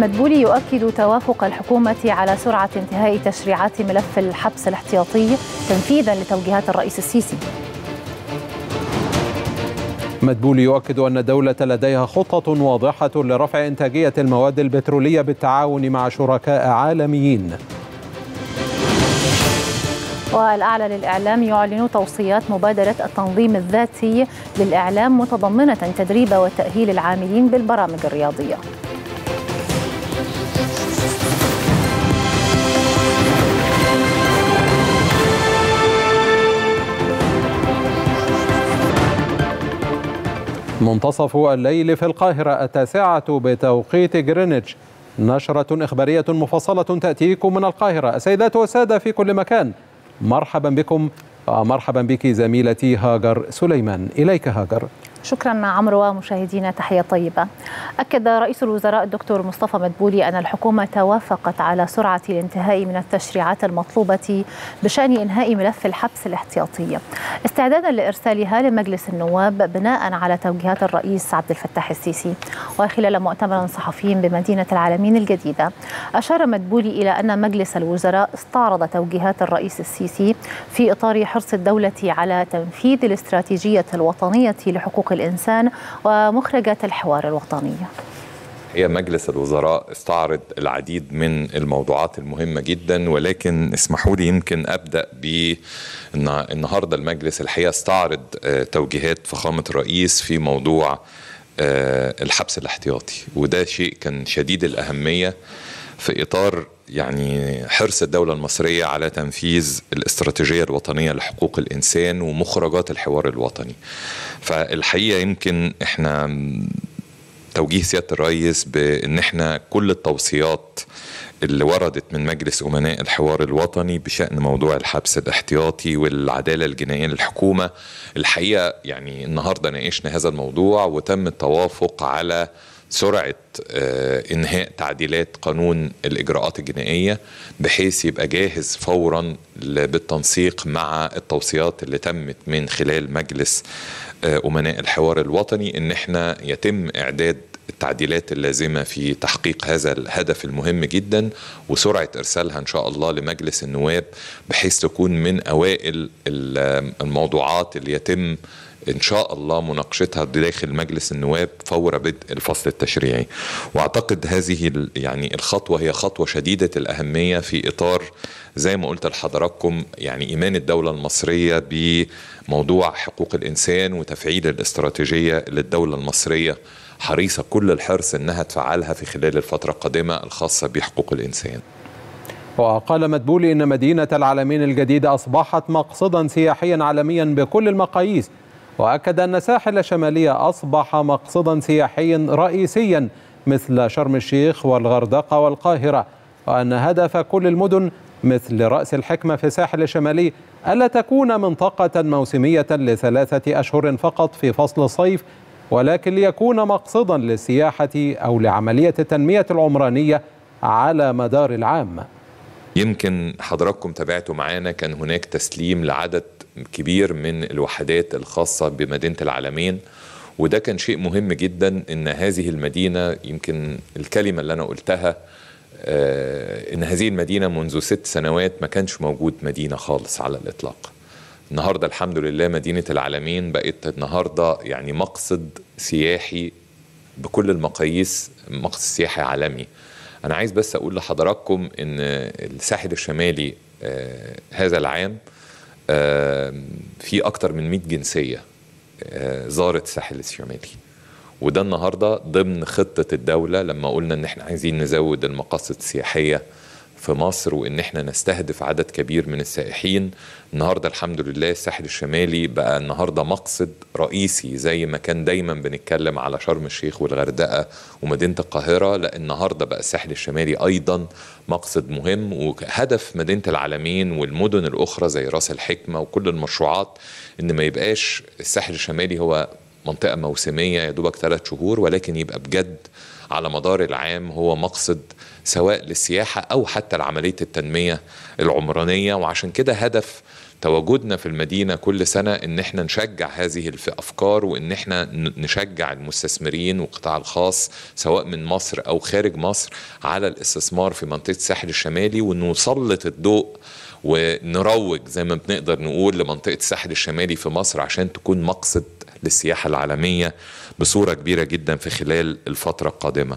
مدبولي يؤكد توافق الحكومة على سرعة انتهاء تشريعات ملف الحبس الاحتياطي تنفيذا لتوجيهات الرئيس السيسي مدبولي يؤكد أن الدولة لديها خطة واضحة لرفع إنتاجية المواد البترولية بالتعاون مع شركاء عالميين والأعلى للإعلام يعلن توصيات مبادرة التنظيم الذاتي للإعلام متضمنة تدريب وتأهيل العاملين بالبرامج الرياضية منتصف الليل في القاهرة التاسعة بتوقيت جرينتش نشرة إخبارية مفصلة تأتيكم من القاهرة السيدات والسادة في كل مكان مرحبا بكم ومرحبا بك زميلتي هاجر سليمان إليك هاجر شكرا عمرو ومشاهدينا تحية طيبة أكد رئيس الوزراء الدكتور مصطفى مدبولي أن الحكومة توافقت على سرعة الانتهاء من التشريعات المطلوبة بشأن إنهاء ملف الحبس الاحتياطي استعدادا لإرسالها لمجلس النواب بناء على توجيهات الرئيس عبد الفتاح السيسي وخلال مؤتمر صحفي بمدينة العالمين الجديدة أشار مدبولي إلى أن مجلس الوزراء استعرض توجيهات الرئيس السيسي في إطار حرص الدولة على تنفيذ الاستراتيجية الوطنية لحقوق الإنسان ومخرجات الحوار الوطني هي مجلس الوزراء استعرض العديد من الموضوعات المهمة جدا ولكن اسمحوا لي يمكن أبدأ ب النهاردة المجلس الحقيقة استعرض توجيهات فخامة الرئيس في موضوع الحبس الاحتياطي وده شيء كان شديد الأهمية في إطار يعني حرص الدولة المصرية على تنفيذ الاستراتيجية الوطنية لحقوق الإنسان ومخرجات الحوار الوطني فالحقيقة يمكن احنا توجيه سيادة الرئيس بأن احنا كل التوصيات اللي وردت من مجلس أمناء الحوار الوطني بشأن موضوع الحبس الاحتياطي والعدالة الجنائية للحكومة الحقيقة يعني النهاردة ناقشنا هذا الموضوع وتم التوافق على سرعة إنهاء تعديلات قانون الإجراءات الجنائية بحيث يبقى جاهز فورا بالتنسيق مع التوصيات اللي تمت من خلال مجلس أمناء الحوار الوطني إن احنا يتم إعداد التعديلات اللازمه في تحقيق هذا الهدف المهم جدا وسرعه ارسالها ان شاء الله لمجلس النواب بحيث تكون من اوائل الموضوعات اللي يتم ان شاء الله مناقشتها داخل مجلس النواب فور بدء الفصل التشريعي واعتقد هذه يعني الخطوه هي خطوه شديده الاهميه في اطار زي ما قلت لحضراتكم يعني ايمان الدوله المصريه بموضوع حقوق الانسان وتفعيل الاستراتيجيه اللي الدوله المصريه حريصه كل الحرص انها تفعلها في خلال الفتره القادمه الخاصه بحقوق الانسان. وقال مدبولي ان مدينه العالمين الجديده اصبحت مقصدا سياحيا عالميا بكل المقاييس واكد ان الساحل الشمالي اصبح مقصدا سياحيا رئيسيا مثل شرم الشيخ والغردقه والقاهره وان هدف كل المدن مثل راس الحكمه في الساحل الشمالي الا تكون منطقه موسميه لثلاثه اشهر فقط في فصل الصيف ولكن ليكون مقصدا للسياحه او لعمليه التنميه العمرانيه على مدار العام. يمكن حضراتكم تابعتوا معانا كان هناك تسليم لعدد كبير من الوحدات الخاصه بمدينه العالمين وده كان شيء مهم جدا ان هذه المدينه يمكن الكلمه اللي انا قلتها ان هذه المدينه منذ ست سنوات ما كانش موجود مدينه خالص على الاطلاق. النهارده الحمد لله مدينه العالمين بقت النهارده يعني مقصد سياحي بكل المقاييس مقصد سياحي عالمي انا عايز بس اقول لحضراتكم ان الساحل الشمالي آه هذا العام آه في اكتر من 100 جنسيه آه زارت الساحل الشمالي وده النهارده ضمن خطه الدوله لما قلنا ان احنا عايزين نزود المقاصد السياحيه في مصر وان احنا نستهدف عدد كبير من السائحين النهارده الحمد لله الساحل الشمالي بقى النهارده مقصد رئيسي زي ما كان دايما بنتكلم على شرم الشيخ والغردقه ومدينه القاهره لا النهارده بقى الساحل الشمالي ايضا مقصد مهم وهدف مدينه العالمين والمدن الاخرى زي راس الحكمه وكل المشروعات ان ما يبقاش الساحل الشمالي هو منطقه موسميه يا دوبك ثلاث شهور ولكن يبقى بجد على مدار العام هو مقصد سواء للسياحة أو حتى لعملية التنمية العمرانية وعشان كده هدف تواجدنا في المدينة كل سنة ان احنا نشجع هذه الافكار وان احنا نشجع المستثمرين والقطاع الخاص سواء من مصر او خارج مصر على الاستثمار في منطقة الساحل الشمالي ونسلط الضوء ونروج زي ما بنقدر نقول لمنطقة الساحل الشمالي في مصر عشان تكون مقصد للسياحة العالمية بصورة كبيرة جدا في خلال الفترة القادمة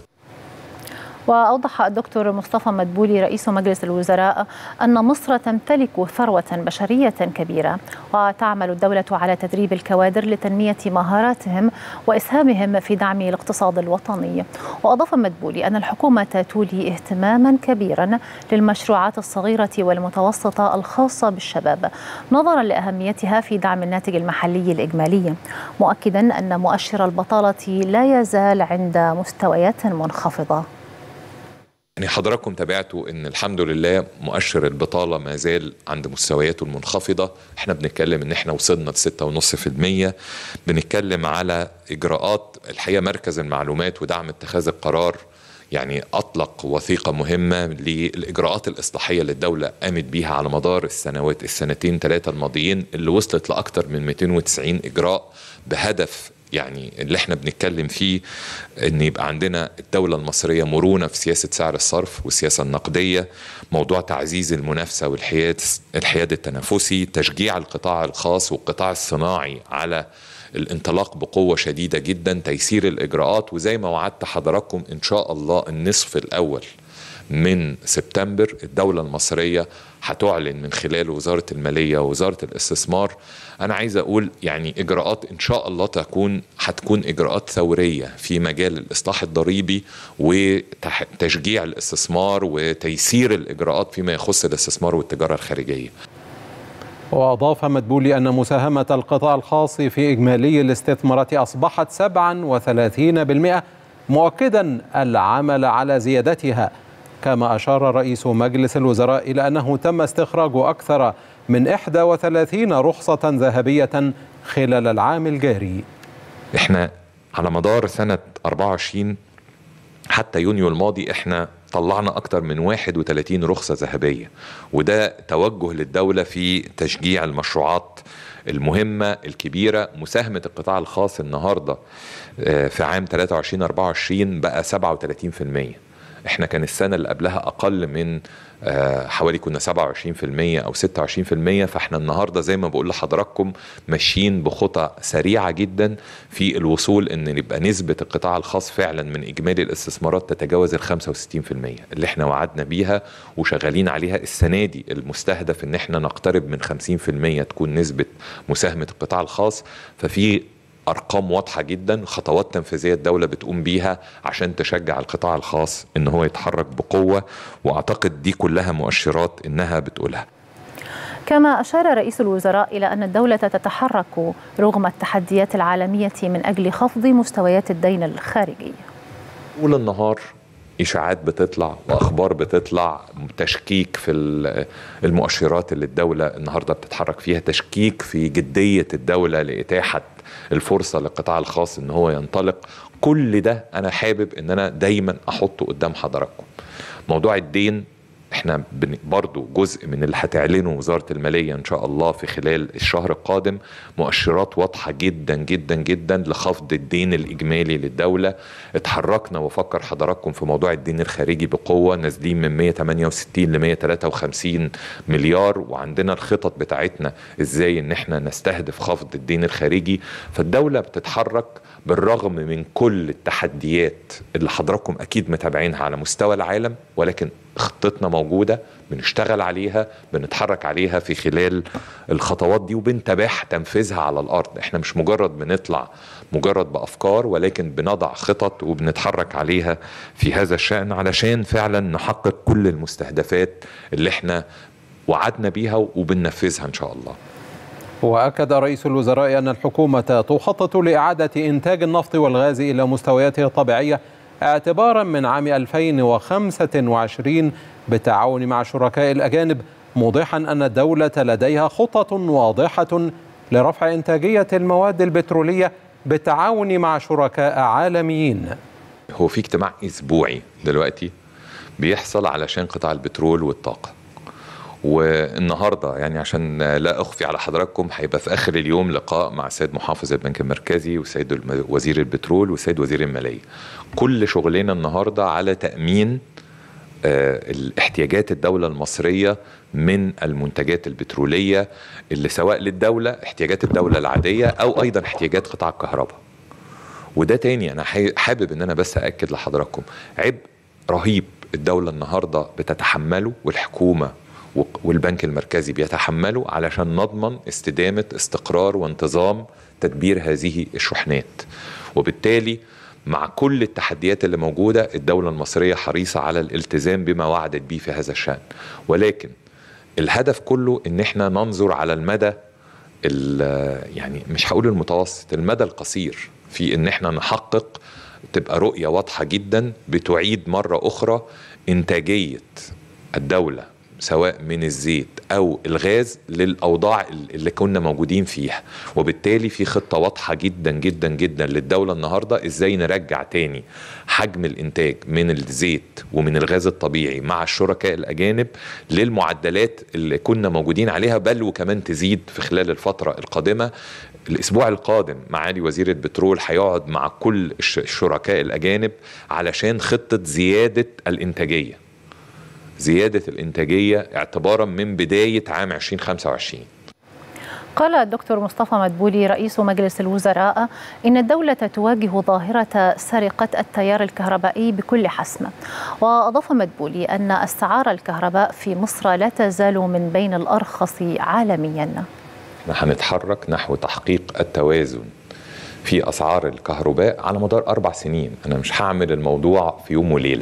وأوضح الدكتور مصطفى مدبولي رئيس مجلس الوزراء أن مصر تمتلك ثروة بشرية كبيرة وتعمل الدولة على تدريب الكوادر لتنمية مهاراتهم وإسهامهم في دعم الاقتصاد الوطني وأضاف مدبولي أن الحكومة تولي اهتماما كبيرا للمشروعات الصغيرة والمتوسطة الخاصة بالشباب نظرا لأهميتها في دعم الناتج المحلي الإجمالي مؤكدا أن مؤشر البطالة لا يزال عند مستويات منخفضة يعني حضراتكم تابعتوا ان الحمد لله مؤشر البطاله ما زال عند مستوياته المنخفضه احنا بنتكلم ان احنا وصلنا ل 6.5% بنتكلم على اجراءات الحقيقه مركز المعلومات ودعم اتخاذ القرار يعني اطلق وثيقه مهمه للاجراءات الاصلاحيه اللي الدوله قامت بيها على مدار السنوات السنتين ثلاثه الماضيين اللي وصلت لاكثر من 290 اجراء بهدف يعني اللي احنا بنتكلم فيه ان يبقى عندنا الدولة المصرية مرونة في سياسة سعر الصرف والسياسة النقدية موضوع تعزيز المنافسة والحياد الحياد التنافسي تشجيع القطاع الخاص والقطاع الصناعي على الانطلاق بقوة شديدة جدا تيسير الإجراءات وزي ما وعدت حضراتكم إن شاء الله النصف الأول من سبتمبر الدولة المصرية هتعلن من خلال وزارة المالية ووزارة الاستثمار أنا عايز أقول يعني إجراءات إن شاء الله تكون هتكون إجراءات ثورية في مجال الإصلاح الضريبي وتشجيع الاستثمار وتيسير الإجراءات فيما يخص الاستثمار والتجارة الخارجية وأضاف مدبولي أن مساهمة القطاع الخاص في إجمالي الاستثمارات أصبحت 37% مؤكدا العمل على زيادتها كما أشار رئيس مجلس الوزراء إلى أنه تم استخراج أكثر من 31 رخصة ذهبية خلال العام الجاري احنا على مدار سنة 24 حتى يونيو الماضي احنا طلعنا أكثر من 31 رخصة ذهبية وده توجه للدولة في تشجيع المشروعات المهمة الكبيرة مساهمة القطاع الخاص النهاردة في عام 23 24 بقى 37% احنا كان السنة اللي قبلها أقل من حوالي كنا 27% أو 26% فاحنا النهاردة زي ما بقول لحضراتكم ماشيين بخطى سريعة جدا في الوصول ان يبقى نسبة القطاع الخاص فعلا من إجمالي الاستثمارات تتجاوز ال 65% اللي احنا وعدنا بيها وشغالين عليها السنة دي المستهدف ان احنا نقترب من 50% تكون نسبة مساهمة القطاع الخاص ففي ارقام واضحه جدا خطوات تنفيذيه الدوله بتقوم بيها عشان تشجع القطاع الخاص ان هو يتحرك بقوه واعتقد دي كلها مؤشرات انها بتقولها كما أشار رئيس الوزراء إلى أن الدولة تتحرك رغم التحديات العالمية من أجل خفض مستويات الدين الخارجي طول النهار اشاعات بتطلع واخبار بتطلع تشكيك في المؤشرات اللي الدوله النهارده بتتحرك فيها تشكيك في جديه الدوله لاتاحه الفرصه للقطاع الخاص ان هو ينطلق كل ده انا حابب ان انا دايما احطه قدام حضراتكم موضوع الدين احنا برضو جزء من اللي هتعلنه وزارة المالية ان شاء الله في خلال الشهر القادم مؤشرات واضحة جدا جدا جدا لخفض الدين الاجمالي للدولة اتحركنا وفكر حضراتكم في موضوع الدين الخارجي بقوة نازلين من 168 ل 153 مليار وعندنا الخطط بتاعتنا ازاي ان احنا نستهدف خفض الدين الخارجي فالدولة بتتحرك بالرغم من كل التحديات اللي حضراتكم اكيد متابعينها على مستوى العالم ولكن خطتنا موجوده بنشتغل عليها بنتحرك عليها في خلال الخطوات دي وبنتابعها تنفيذها على الارض احنا مش مجرد بنطلع مجرد بافكار ولكن بنضع خطط وبنتحرك عليها في هذا الشان علشان فعلا نحقق كل المستهدفات اللي احنا وعدنا بيها وبننفذها ان شاء الله وأكد رئيس الوزراء أن الحكومة تخطط لإعادة إنتاج النفط والغاز إلى مستوياته الطبيعية اعتبارا من عام 2025 بالتعاون مع الشركاء الأجانب موضحا أن الدولة لديها خطط واضحة لرفع إنتاجية المواد البترولية بالتعاون مع شركاء عالميين هو في اجتماع أسبوعي دلوقتي بيحصل علشان قطاع البترول والطاقة والنهارده يعني عشان لا اخفي على حضراتكم هيبقى في اخر اليوم لقاء مع السيد محافظ البنك المركزي والسيد الم- وزير البترول والسيد وزير الماليه. كل شغلنا النهارده على تامين آه، الاحتياجات الدولة المصرية من المنتجات البترولية اللي سواء للدولة احتياجات الدولة العادية أو أيضا احتياجات قطاع الكهرباء وده تاني أنا حي- حابب أن أنا بس أأكد لحضراتكم عبء رهيب الدولة النهاردة بتتحمله والحكومة و- والبنك المركزي بيتحمله علشان نضمن استدامة استقرار وانتظام تدبير هذه الشحنات وبالتالي مع كل التحديات اللي موجودة الدولة المصرية حريصة على الالتزام بما وعدت به في هذا الشأن ولكن الهدف كله ان احنا ننظر على المدى ال- يعني مش هقول المتوسط المدى القصير في ان احنا نحقق تبقى رؤية واضحة جدا بتعيد مرة أخرى إنتاجية الدولة سواء من الزيت أو الغاز للأوضاع اللي كنا موجودين فيها وبالتالي في خطة واضحة جدا جدا جدا للدولة النهاردة إزاي نرجع تاني حجم الإنتاج من الزيت ومن الغاز الطبيعي مع الشركاء الأجانب للمعدلات اللي كنا موجودين عليها بل وكمان تزيد في خلال الفترة القادمة الاسبوع القادم معالي وزير البترول هيقعد مع كل الش- الشركاء الاجانب علشان خطه زياده الانتاجيه زياده الانتاجيه اعتبارا من بدايه عام 2025 قال الدكتور مصطفى مدبولي رئيس مجلس الوزراء إن الدولة تواجه ظاهرة سرقة التيار الكهربائي بكل حسم وأضاف مدبولي أن أسعار الكهرباء في مصر لا تزال من بين الأرخص عالمياً احنا هنتحرك نحو تحقيق التوازن في اسعار الكهرباء على مدار اربع سنين انا مش هعمل الموضوع في يوم وليله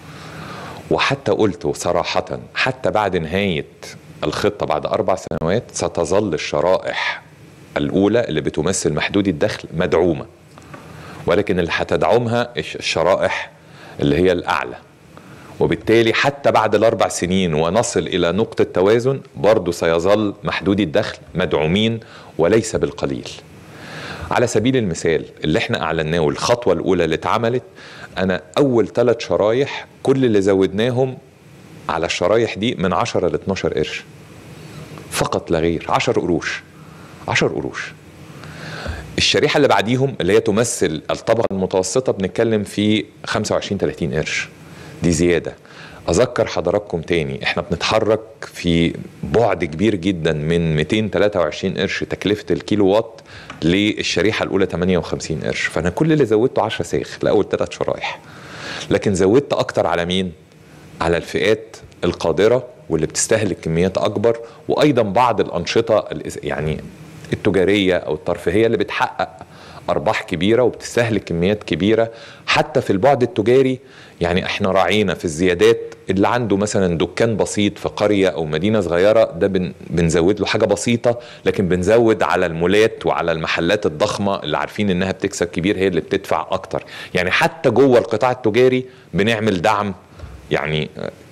وحتى قلت صراحه حتى بعد نهايه الخطه بعد اربع سنوات ستظل الشرائح الاولى اللي بتمثل محدود الدخل مدعومه ولكن اللي هتدعمها الش- الشرائح اللي هي الاعلى وبالتالي حتى بعد الاربع سنين ونصل الى نقطه توازن برضه سيظل محدودي الدخل مدعومين وليس بالقليل على سبيل المثال اللي احنا اعلناه والخطوه الاولى اللي اتعملت انا اول ثلاث شرايح كل اللي زودناهم على الشرايح دي من 10 ل 12 قرش فقط لا غير 10 قروش 10 قروش الشريحه اللي بعديهم اللي هي تمثل الطبقه المتوسطه بنتكلم في 25 30 قرش دي زياده اذكر حضراتكم تاني احنا بنتحرك في بعد كبير جدا من 223 قرش تكلفه الكيلو وات للشريحه الاولى 58 قرش فانا كل اللي زودته 10 ساخ لاول ثلاث شرايح لكن زودت اكتر على مين على الفئات القادره واللي بتستهلك كميات اكبر وايضا بعض الانشطه الإز- يعني التجاريه او الترفيهيه اللي بتحقق ارباح كبيره وبتستهلك كميات كبيره حتى في البعد التجاري يعني احنا راعينا في الزيادات اللي عنده مثلا دكان بسيط في قريه او مدينه صغيره ده بن بنزود له حاجه بسيطه لكن بنزود على المولات وعلى المحلات الضخمه اللي عارفين انها بتكسب كبير هي اللي بتدفع اكتر يعني حتى جوه القطاع التجاري بنعمل دعم يعني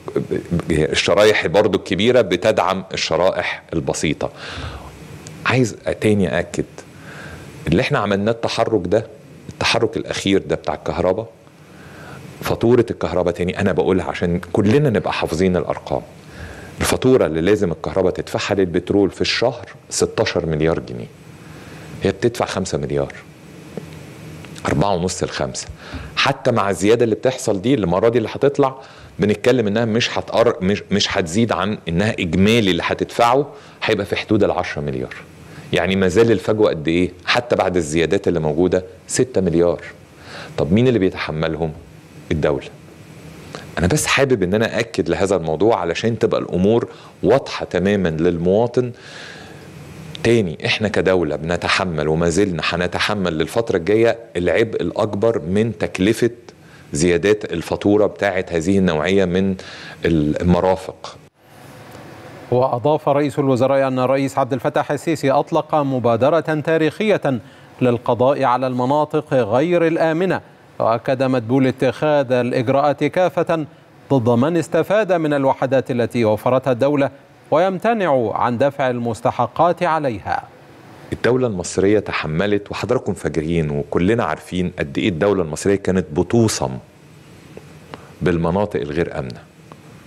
الشرايح برضو الكبيرة بتدعم الشرائح البسيطة عايز تاني أكد اللي احنا عملناه التحرك ده التحرك الأخير ده بتاع الكهرباء فاتورة الكهرباء تاني أنا بقولها عشان كلنا نبقى حافظين الأرقام الفاتورة اللي لازم الكهرباء تدفعها للبترول في الشهر 16 مليار جنيه هي بتدفع 5 مليار أربعة ونص لخمسة حتى مع الزيادة اللي بتحصل دي المرة دي اللي هتطلع بنتكلم انها مش هتقر مش مش هتزيد عن انها اجمالي اللي هتدفعه هيبقى في حدود ال 10 مليار يعني ما زال الفجوه قد ايه حتى بعد الزيادات اللي موجوده 6 مليار طب مين اللي بيتحملهم الدوله انا بس حابب ان انا اكد لهذا الموضوع علشان تبقى الامور واضحه تماما للمواطن تاني احنا كدولة بنتحمل وما زلنا هنتحمل للفترة الجاية العبء الأكبر من تكلفة زيادات الفاتورة بتاعة هذه النوعية من المرافق وأضاف رئيس الوزراء أن الرئيس عبد الفتاح السيسي أطلق مبادرة تاريخية للقضاء على المناطق غير الآمنة وأكد مدبول اتخاذ الإجراءات كافة ضد من استفاد من الوحدات التي وفرتها الدولة ويمتنع عن دفع المستحقات عليها الدولة المصرية تحملت وحضراتكم فاكرين وكلنا عارفين قد ايه الدولة المصرية كانت بتوصم بالمناطق الغير آمنة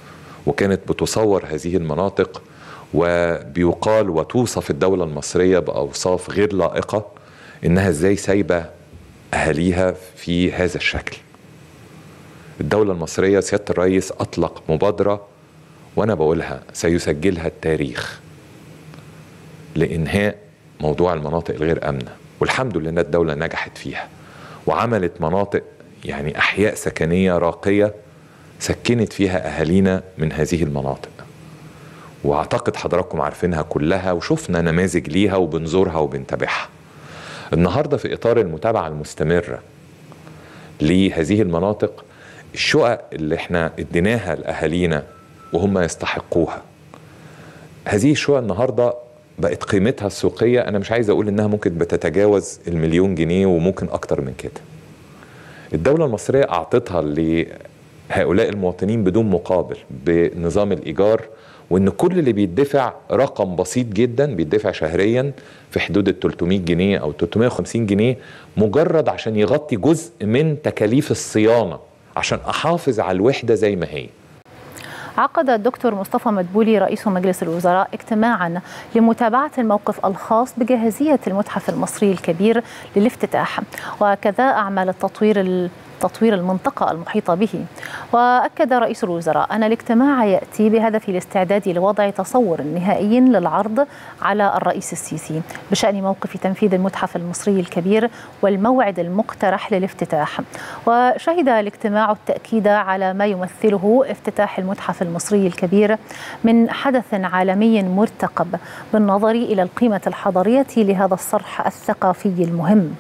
وكانت بتصور هذه المناطق وبيقال وتوصف الدولة المصرية بأوصاف غير لائقة إنها إزاي سايبة أهاليها في هذا الشكل الدولة المصرية سيادة الرئيس أطلق مبادرة وأنا بقولها سيسجلها التاريخ لإنهاء موضوع المناطق الغير آمنة والحمد لله الدولة نجحت فيها وعملت مناطق يعني أحياء سكنية راقية سكنت فيها أهالينا من هذه المناطق واعتقد حضراتكم عارفينها كلها وشفنا نماذج ليها وبنزورها وبنتابعها النهارده في اطار المتابعه المستمره لهذه المناطق الشقق اللي احنا اديناها لاهالينا وهم يستحقوها هذه الشقق النهارده بقت قيمتها السوقيه انا مش عايز اقول انها ممكن بتتجاوز المليون جنيه وممكن اكتر من كده الدوله المصريه اعطتها لهؤلاء المواطنين بدون مقابل بنظام الايجار وان كل اللي بيدفع رقم بسيط جدا بيدفع شهريا في حدود ال 300 جنيه او 350 جنيه مجرد عشان يغطي جزء من تكاليف الصيانه عشان احافظ على الوحده زي ما هي عقد الدكتور مصطفى مدبولي رئيس مجلس الوزراء اجتماعا لمتابعة الموقف الخاص بجاهزية المتحف المصري الكبير للافتتاح وكذا أعمال التطوير تطوير المنطقة المحيطة به وأكد رئيس الوزراء أن الاجتماع يأتي بهدف الاستعداد لوضع تصور نهائي للعرض على الرئيس السيسي بشأن موقف تنفيذ المتحف المصري الكبير والموعد المقترح للافتتاح وشهد الاجتماع التأكيد على ما يمثله افتتاح المتحف المصري الكبير من حدث عالمي مرتقب بالنظر إلى القيمة الحضارية لهذا الصرح الثقافي المهم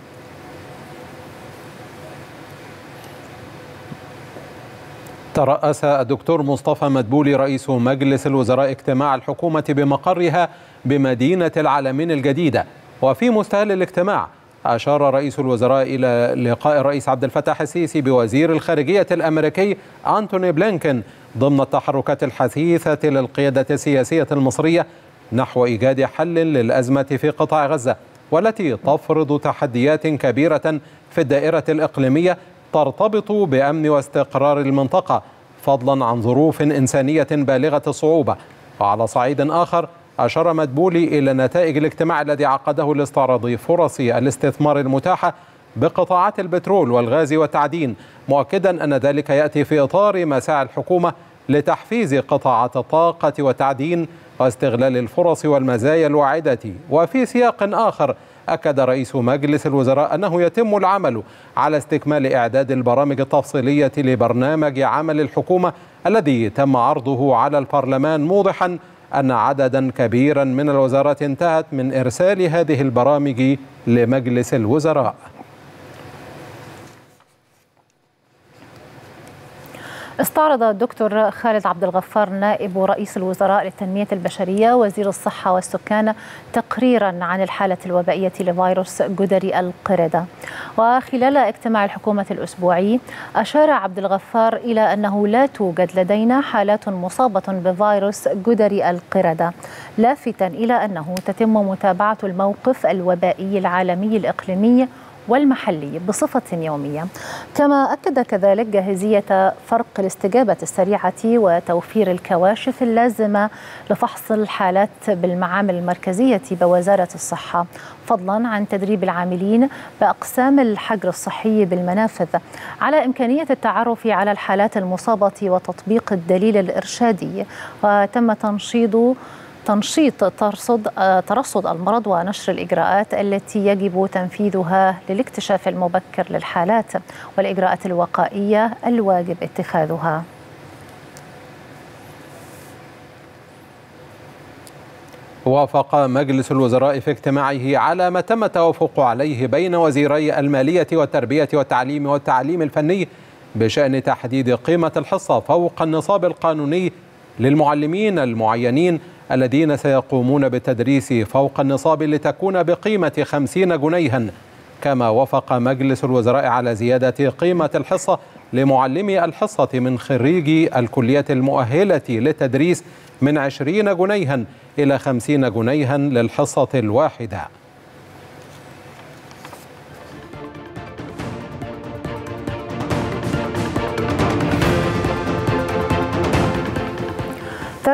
ترأس الدكتور مصطفى مدبولي رئيس مجلس الوزراء اجتماع الحكومة بمقرها بمدينة العالمين الجديدة وفي مستهل الاجتماع أشار رئيس الوزراء إلى لقاء الرئيس عبد الفتاح السيسي بوزير الخارجية الأمريكي أنتوني بلينكن ضمن التحركات الحثيثة للقيادة السياسية المصرية نحو إيجاد حل للأزمة في قطاع غزة والتي تفرض تحديات كبيرة في الدائرة الإقليمية ترتبط بامن واستقرار المنطقه فضلا عن ظروف انسانيه بالغه الصعوبه وعلى صعيد اخر اشار مدبولي الى نتائج الاجتماع الذي عقده لاستعراض فرص الاستثمار المتاحه بقطاعات البترول والغاز والتعدين مؤكدا ان ذلك ياتي في اطار مساعي الحكومه لتحفيز قطاعات الطاقه والتعدين واستغلال الفرص والمزايا الواعده وفي سياق اخر أكد رئيس مجلس الوزراء أنه يتم العمل على استكمال إعداد البرامج التفصيلية لبرنامج عمل الحكومة الذي تم عرضه على البرلمان موضحا أن عددا كبيرا من الوزارات انتهت من إرسال هذه البرامج لمجلس الوزراء استعرض الدكتور خالد عبد الغفار نائب رئيس الوزراء للتنمية البشرية وزير الصحة والسكان تقريرا عن الحالة الوبائية لفيروس جدري القردة وخلال اجتماع الحكومة الأسبوعي أشار عبد الغفار إلى أنه لا توجد لدينا حالات مصابة بفيروس جدري القردة لافتا إلى أنه تتم متابعة الموقف الوبائي العالمي الإقليمي والمحلي بصفة يومية كما أكد كذلك جاهزية فرق الاستجابة السريعة وتوفير الكواشف اللازمة لفحص الحالات بالمعامل المركزية بوزارة الصحة فضلا عن تدريب العاملين بأقسام الحجر الصحي بالمنافذ على إمكانية التعرف على الحالات المصابة وتطبيق الدليل الإرشادي وتم تنشيط تنشيط ترصد ترصد المرض ونشر الاجراءات التي يجب تنفيذها للاكتشاف المبكر للحالات والاجراءات الوقائيه الواجب اتخاذها. وافق مجلس الوزراء في اجتماعه على ما تم التوافق عليه بين وزيري الماليه والتربيه والتعليم والتعليم الفني بشان تحديد قيمه الحصه فوق النصاب القانوني للمعلمين المعينين الذين سيقومون بالتدريس فوق النصاب لتكون بقيمة خمسين جنيها كما وافق مجلس الوزراء على زيادة قيمة الحصة لمعلمي الحصة من خريجي الكليات المؤهلة للتدريس من عشرين جنيها إلى خمسين جنيها للحصة الواحدة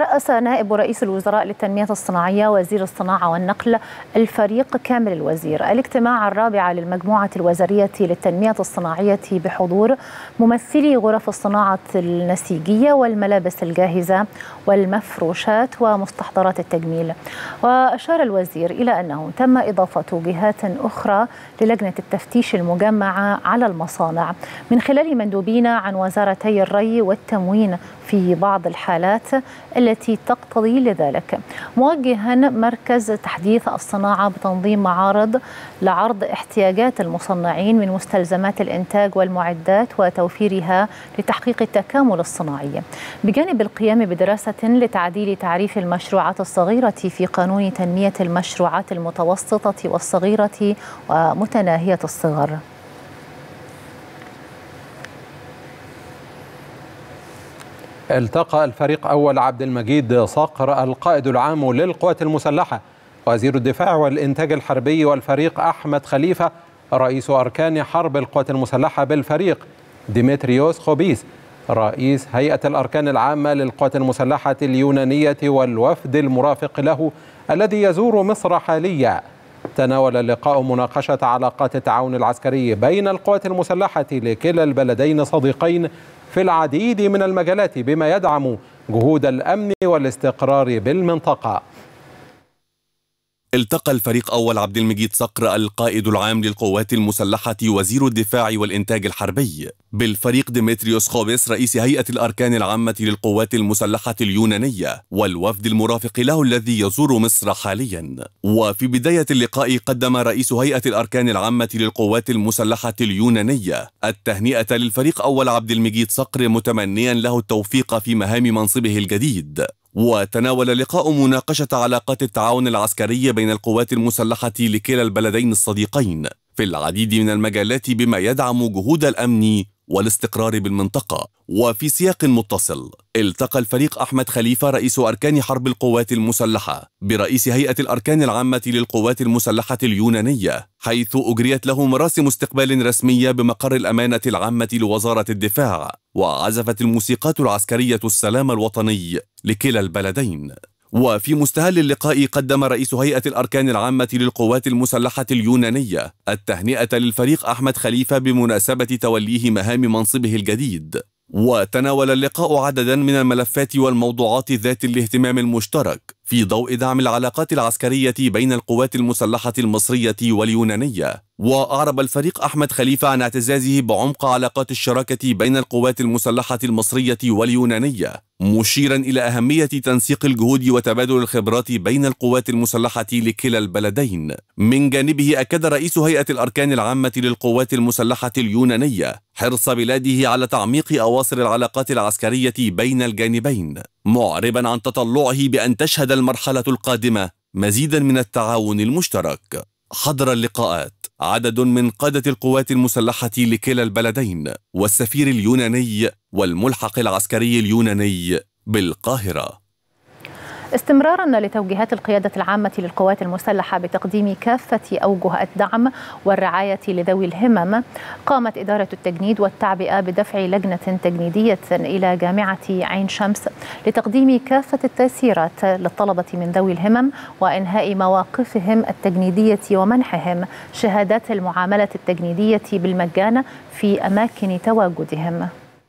رأس نائب رئيس الوزراء للتنمية الصناعية وزير الصناعة والنقل الفريق كامل الوزير الاجتماع الرابع للمجموعة الوزارية للتنمية الصناعية بحضور ممثلي غرف الصناعة النسيجية والملابس الجاهزة والمفروشات ومستحضرات التجميل وأشار الوزير إلى أنه تم إضافة جهات أخرى للجنة التفتيش المجمعة على المصانع من خلال مندوبين عن وزارتي الري والتموين في بعض الحالات التي تقتضي لذلك موجها مركز تحديث الصناعة بتنظيم معارض لعرض احتياجات المصنعين من مستلزمات الإنتاج والمعدات وتوفيرها لتحقيق التكامل الصناعي بجانب القيام بدراسة لتعديل تعريف المشروعات الصغيرة في قانون تنمية المشروعات المتوسطة والصغيرة ومتناهية الصغر التقى الفريق أول عبد المجيد صقر القائد العام للقوات المسلحة وزير الدفاع والإنتاج الحربي والفريق أحمد خليفة رئيس أركان حرب القوات المسلحة بالفريق ديمتريوس خوبيس رئيس هيئة الأركان العامة للقوات المسلحة اليونانية والوفد المرافق له الذي يزور مصر حاليا تناول اللقاء مناقشة علاقات التعاون العسكري بين القوات المسلحة لكلا البلدين صديقين في العديد من المجالات بما يدعم جهود الامن والاستقرار بالمنطقه التقى الفريق أول عبد المجيد صقر القائد العام للقوات المسلحة وزير الدفاع والإنتاج الحربي بالفريق ديمتريوس خوبيس رئيس هيئة الأركان العامة للقوات المسلحة اليونانية والوفد المرافق له الذي يزور مصر حاليا وفي بداية اللقاء قدم رئيس هيئة الأركان العامة للقوات المسلحة اليونانية التهنئة للفريق أول عبد المجيد صقر متمنيا له التوفيق في مهام منصبه الجديد وتناول اللقاء مناقشة علاقات التعاون العسكري بين القوات المسلحة لكلا البلدين الصديقين في العديد من المجالات بما يدعم جهود الأمن والاستقرار بالمنطقة وفي سياق متصل التقى الفريق أحمد خليفة رئيس أركان حرب القوات المسلحة برئيس هيئة الأركان العامة للقوات المسلحة اليونانية حيث أجريت له مراسم استقبال رسمية بمقر الأمانة العامة لوزارة الدفاع وعزفت الموسيقات العسكرية السلام الوطني لكلا البلدين وفي مستهل اللقاء قدم رئيس هيئة الأركان العامة للقوات المسلحة اليونانية التهنئة للفريق أحمد خليفة بمناسبة توليه مهام منصبه الجديد وتناول اللقاء عددا من الملفات والموضوعات ذات الاهتمام المشترك في ضوء دعم العلاقات العسكرية بين القوات المسلحة المصرية واليونانية وأعرب الفريق أحمد خليفة عن اعتزازه بعمق علاقات الشراكة بين القوات المسلحة المصرية واليونانية مشيرا إلى أهمية تنسيق الجهود وتبادل الخبرات بين القوات المسلحة لكلا البلدين من جانبه أكد رئيس هيئة الأركان العامة للقوات المسلحة اليونانية حرص بلاده على تعميق أواصر العلاقات العسكرية بين الجانبين معربا عن تطلعه بأن تشهد المرحلة القادمة مزيدا من التعاون المشترك حضر اللقاءات عدد من قادة القوات المسلحة لكلا البلدين والسفير اليوناني والملحق العسكري اليوناني بالقاهرة استمرارا لتوجيهات القيادة العامة للقوات المسلحة بتقديم كافة أوجه الدعم والرعاية لذوي الهمم قامت إدارة التجنيد والتعبئة بدفع لجنة تجنيدية إلى جامعة عين شمس لتقديم كافة التيسيرات للطلبة من ذوي الهمم وإنهاء مواقفهم التجنيدية ومنحهم شهادات المعاملة التجنيدية بالمجان في أماكن تواجدهم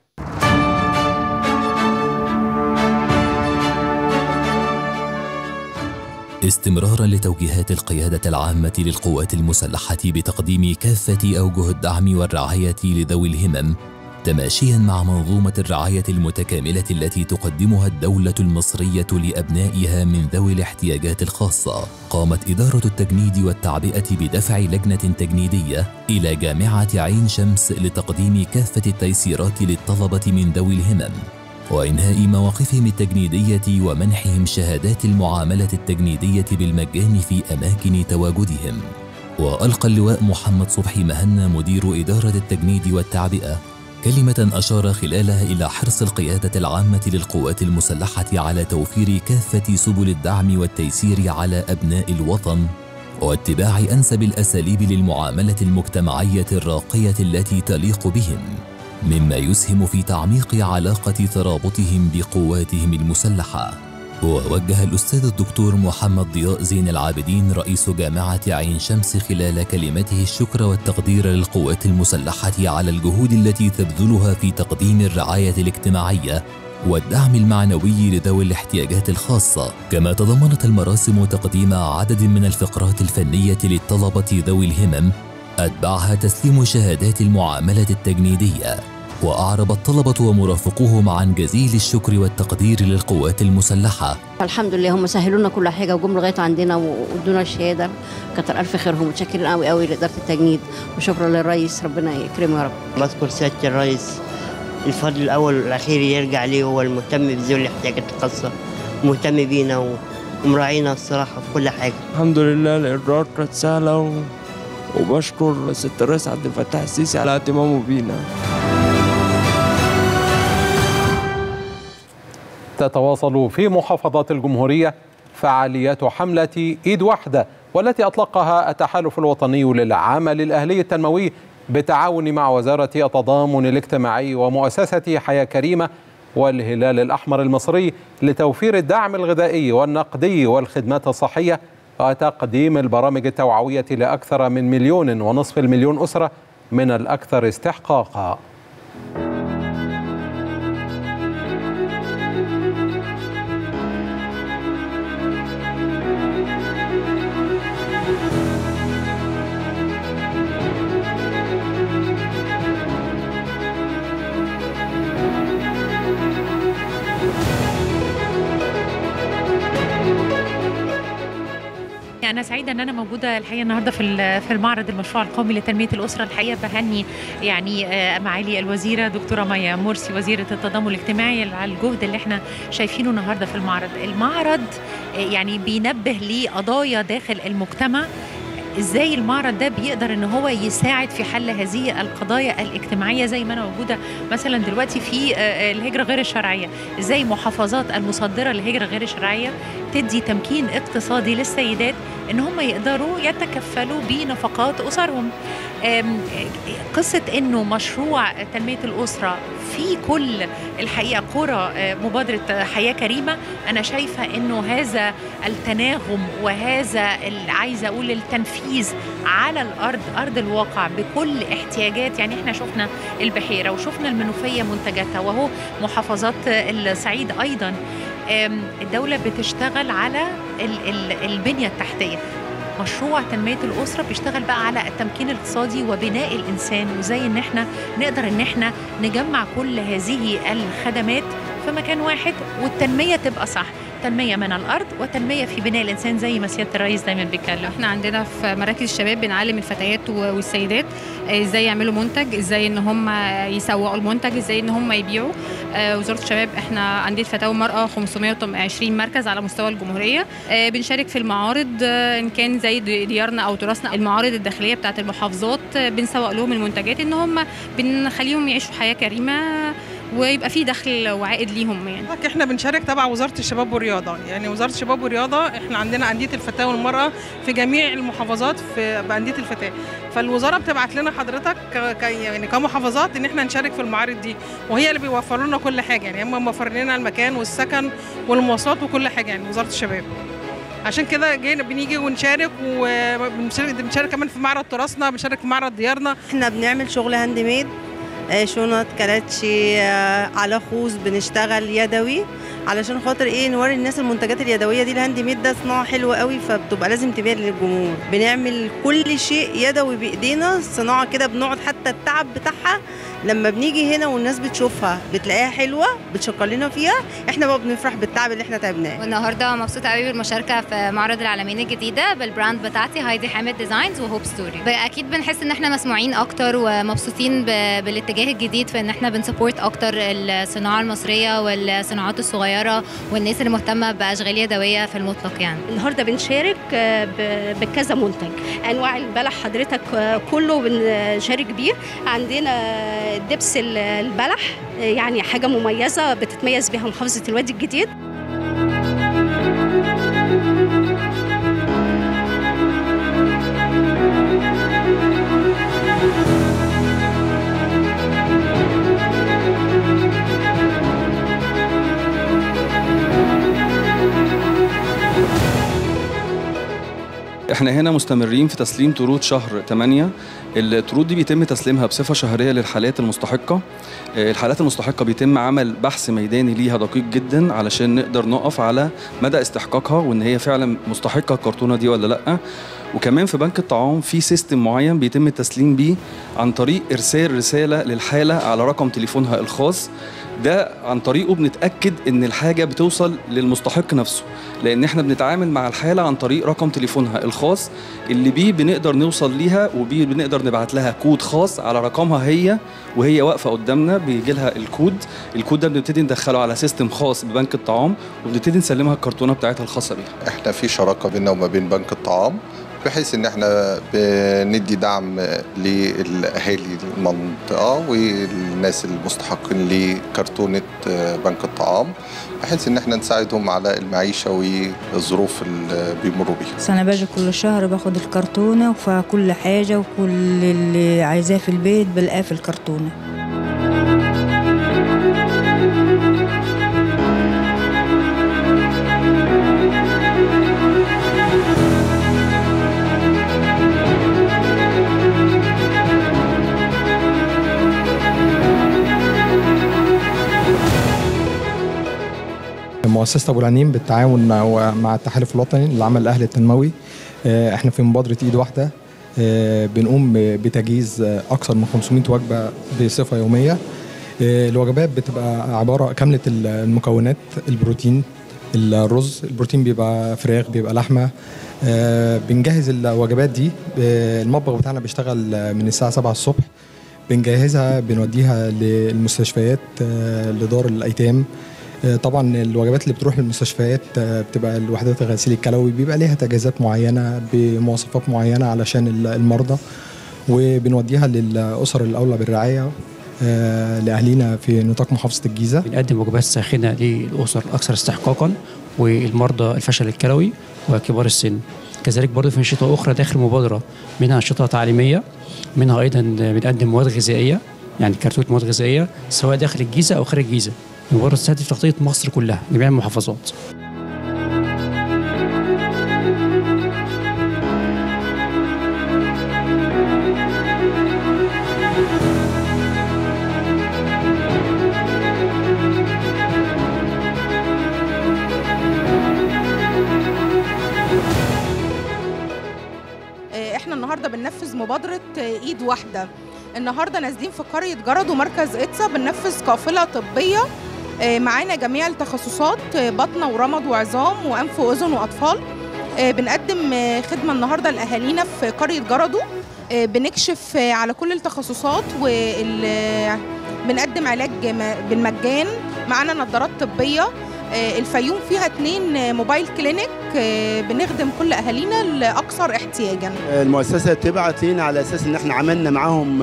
استمرارا لتوجيهات القيادة العامة للقوات المسلحة بتقديم كافة أوجه الدعم والرعاية لذوي الهمم تماشيا مع منظومة الرعاية المتكاملة التي تقدمها الدولة المصرية لأبنائها من ذوي الاحتياجات الخاصة قامت إدارة التجنيد والتعبئة بدفع لجنة تجنيدية إلى جامعة عين شمس لتقديم كافة التيسيرات للطلبة من ذوي الهمم وإنهاء مواقفهم التجنيدية ومنحهم شهادات المعاملة التجنيدية بالمجان في أماكن تواجدهم وألقى اللواء محمد صبحي مهنا مدير إدارة التجنيد والتعبئة كلمة أشار خلالها إلى حرص القيادة العامة للقوات المسلحة على توفير كافة سبل الدعم والتيسير على أبناء الوطن واتباع أنسب الأساليب للمعاملة المجتمعية الراقية التي تليق بهم مما يسهم في تعميق علاقة ترابطهم بقواتهم المسلحة ووجه الأستاذ الدكتور محمد ضياء زين العابدين رئيس جامعة عين شمس خلال كلمته الشكر والتقدير للقوات المسلحة على الجهود التي تبذلها في تقديم الرعاية الاجتماعية والدعم المعنوي لذوي الاحتياجات الخاصة كما تضمنت المراسم تقديم عدد من الفقرات الفنية للطلبة ذوي الهمم أتبعها تسليم شهادات المعاملة التجنيدية وأعرب الطلبة ومرافقوهم عن جزيل الشكر والتقدير للقوات المسلحة الحمد لله هم سهلوا لنا كل حاجه وجم لغايه عندنا وادونا الشهاده كتر الف خيرهم متشكرين قوي قوي لاداره التجنيد وشكرا للرئيس ربنا يكرمه يا رب بذكر سيادة الرئيس الفضل الأول والأخير يرجع ليه هو المهتم بذوي الاحتياجات الخاصة مهتم بينا و- ومراعينا الصراحة في كل حاجة الحمد لله الإجراءات كانت سهلة و... وبشكر ست الرئيس عبد الفتاح السيسي على اهتمامه بينا تتواصل في محافظات الجمهورية فعاليات حملة إيد واحدة والتي أطلقها التحالف الوطني للعمل الأهلي التنموي بالتعاون مع وزارة التضامن الاجتماعي ومؤسسة حياة كريمة والهلال الأحمر المصري لتوفير الدعم الغذائي والنقدي والخدمات الصحية وتقديم البرامج التوعوية لأكثر من مليون ونصف المليون أسرة من الأكثر استحقاقا أنا سعيدة إن أنا موجودة الحقيقة النهاردة في ال- في المعرض المشروع القومي لتنمية الأسرة الحقيقة بهني يعني آه، معالي الوزيرة دكتورة مايا مرسي وزيرة التضامن الاجتماعي على الجهد اللي احنا شايفينه النهاردة في المعرض المعرض آه، يعني بينبه لقضايا داخل المجتمع ازاي المعرض ده بيقدر ان هو يساعد في حل هذه القضايا الاجتماعيه زي ما انا موجوده مثلا دلوقتي في آه، آه، الهجره غير الشرعيه ازاي محافظات المصدره للهجره غير الشرعيه تدي تمكين اقتصادي للسيدات ان هم يقدروا يتكفلوا بنفقات اسرهم آم، قصه انه مشروع تنميه الاسره في كل الحقيقه قرى آه، مبادره حياه كريمه انا شايفه انه هذا التناغم وهذا ال- عايزه اقول التنفيذ على الارض ارض الواقع بكل احتياجات يعني احنا شفنا البحيره وشفنا المنوفيه منتجاتها وهو محافظات الصعيد ايضا آم، الدوله بتشتغل على ال- ال- البنيه التحتيه مشروع تنمية الأسرة بيشتغل بقى على التمكين الاقتصادي وبناء الإنسان وزي إن إحنا نقدر إن إحنا نجمع كل هذه الخدمات في مكان واحد والتنمية تبقى صح تنمية من الأرض وتنمية في بناء الإنسان زي ما سيادة الرئيس دايما بيتكلم احنا عندنا في مراكز الشباب بنعلم الفتيات و- والسيدات ازاي يعملوا منتج ازاي ان هم يسوقوا المنتج ازاي ان هم يبيعوا آه، وزاره الشباب احنا انديه فتاوى المراه 520 مركز على مستوى الجمهوريه آه، بنشارك في المعارض آه، ان كان زي دي- ديارنا او تراثنا المعارض الداخليه بتاعه المحافظات آه، بنسوق لهم المنتجات ان هم بنخليهم يعيشوا حياه كريمه ويبقى في دخل وعائد ليهم يعني احنا بنشارك تبع وزاره الشباب والرياضه يعني وزاره الشباب والرياضه احنا عندنا انديه الفتاه والمراه في جميع المحافظات في بانديه الفتاه فالوزاره بتبعت لنا حضرتك ك- ك- يعني كمحافظات ان احنا نشارك في المعارض دي وهي اللي بيوفروا لنا كل حاجه يعني هم موفرين لنا المكان والسكن والمواصلات وكل حاجه يعني وزاره الشباب عشان كده جينا بنيجي ونشارك وبنشارك بنشارك كمان في معرض تراثنا بنشارك في معرض ديارنا احنا بنعمل شغل هاند ميد آه، شنط كلاتشي آه، على خوذ بنشتغل يدوي علشان خاطر ايه نوري الناس المنتجات اليدويه دي الهاند ميد ده صناعه حلوه قوي فبتبقى لازم تبيع للجمهور بنعمل كل شيء يدوي بايدينا صناعه كده بنقعد حتى التعب بتاعها لما بنيجي هنا والناس بتشوفها بتلاقيها حلوه بتشكر لنا فيها احنا بقى بنفرح بالتعب اللي احنا تعبناه والنهارده مبسوطه قوي بالمشاركه في معرض العالمين الجديده بالبراند بتاعتي هايدي حامد ديزاينز وهوب ستوري اكيد بنحس ان احنا مسموعين اكتر ومبسوطين ب- بالاتجاه الجديد في ان احنا بنسبورت اكتر الصناعه المصريه والصناعات الصغيره والناس اللي مهتمه باشغال يدويه في المطلق يعني النهارده بنشارك آه، ب- بكذا منتج انواع البلح حضرتك آه، كله بنشارك بيه عندنا دبس ال- البلح آه، يعني حاجه مميزه بتتميز بها محافظه الوادي الجديد احنا هنا مستمرين في تسليم طرود شهر 8 الطرود دي بيتم تسليمها بصفة شهرية للحالات المستحقة آه، الحالات المستحقة بيتم عمل بحث ميداني ليها دقيق جدا علشان نقدر نقف على مدى استحقاقها وان هي فعلا مستحقة الكرتونة دي ولا لأ وكمان في بنك الطعام في سيستم معين بيتم التسليم بيه عن طريق ارسال رساله للحاله على رقم تليفونها الخاص ده عن طريقه بنتاكد ان الحاجه بتوصل للمستحق نفسه لان احنا بنتعامل مع الحاله عن طريق رقم تليفونها الخاص اللي بيه بنقدر نوصل ليها وبيه بنقدر نبعت لها كود خاص على رقمها هي وهي واقفه قدامنا بيجي لها الكود الكود ده بنبتدي ندخله على سيستم خاص ببنك الطعام وبنبتدي نسلمها الكرتونه بتاعتها الخاصه بيها احنا في شراكه بيننا وما بين بنك الطعام بحيث ان احنا بندي دعم للاهالي المنطقه والناس المستحقين لكرتونه بنك الطعام بحيث ان احنا نساعدهم على المعيشه والظروف اللي بيمروا بيها بس انا باجي كل شهر باخد الكرتونه فكل حاجه وكل اللي عايزاه في البيت بلاقاه في الكرتونه مؤسسة أبو العنين بالتعاون مع مع التحالف الوطني للعمل الأهلي التنموي آه، احنا في مبادرة إيد واحدة آه، بنقوم بتجهيز آه، أكثر من 500 وجبة بصفة يومية آه، الوجبات بتبقى عبارة كاملة المكونات البروتين الرز البروتين بيبقى فراخ بيبقى لحمة آه، بنجهز الوجبات دي آه، المطبخ بتاعنا بيشتغل آه، من الساعة 7 الصبح بنجهزها بنوديها للمستشفيات آه، لدار الأيتام آه، طبعا الوجبات اللي بتروح للمستشفيات آه، بتبقى الوحدات الغسيل الكلوي بيبقى ليها تجهيزات معينه بمواصفات معينه علشان ال- المرضى وبنوديها للاسر الاولى بالرعايه آه، لاهالينا في نطاق محافظه الجيزه بنقدم وجبات ساخنه للاسر الاكثر استحقاقا والمرضى الفشل الكلوي وكبار السن كذلك برضه في انشطه اخرى داخل المبادره منها انشطه تعليميه منها ايضا بنقدم مواد غذائيه يعني كرتونه مواد غذائيه سواء داخل الجيزه او خارج الجيزه المبادره تستهدف تغطيه مصر كلها جميع المحافظات آه، احنا النهارده بننفذ مبادره آه، ايد واحده النهارده نازلين في قريه جرد ومركز اتسا بننفذ قافله طبيه آه، معانا جميع التخصصات آه، بطنه ورمد وعظام وانف واذن واطفال آه، بنقدم آه، خدمه النهارده لاهالينا في قريه جردو آه، بنكشف آه، على كل التخصصات وال آه، بنقدم علاج م- بالمجان معانا نظارات طبيه آه، الفيوم فيها اتنين آه، موبايل كلينيك آه، بنخدم كل اهالينا الاكثر احتياجا المؤسسة تبعت لنا على أساس إن إحنا عملنا معاهم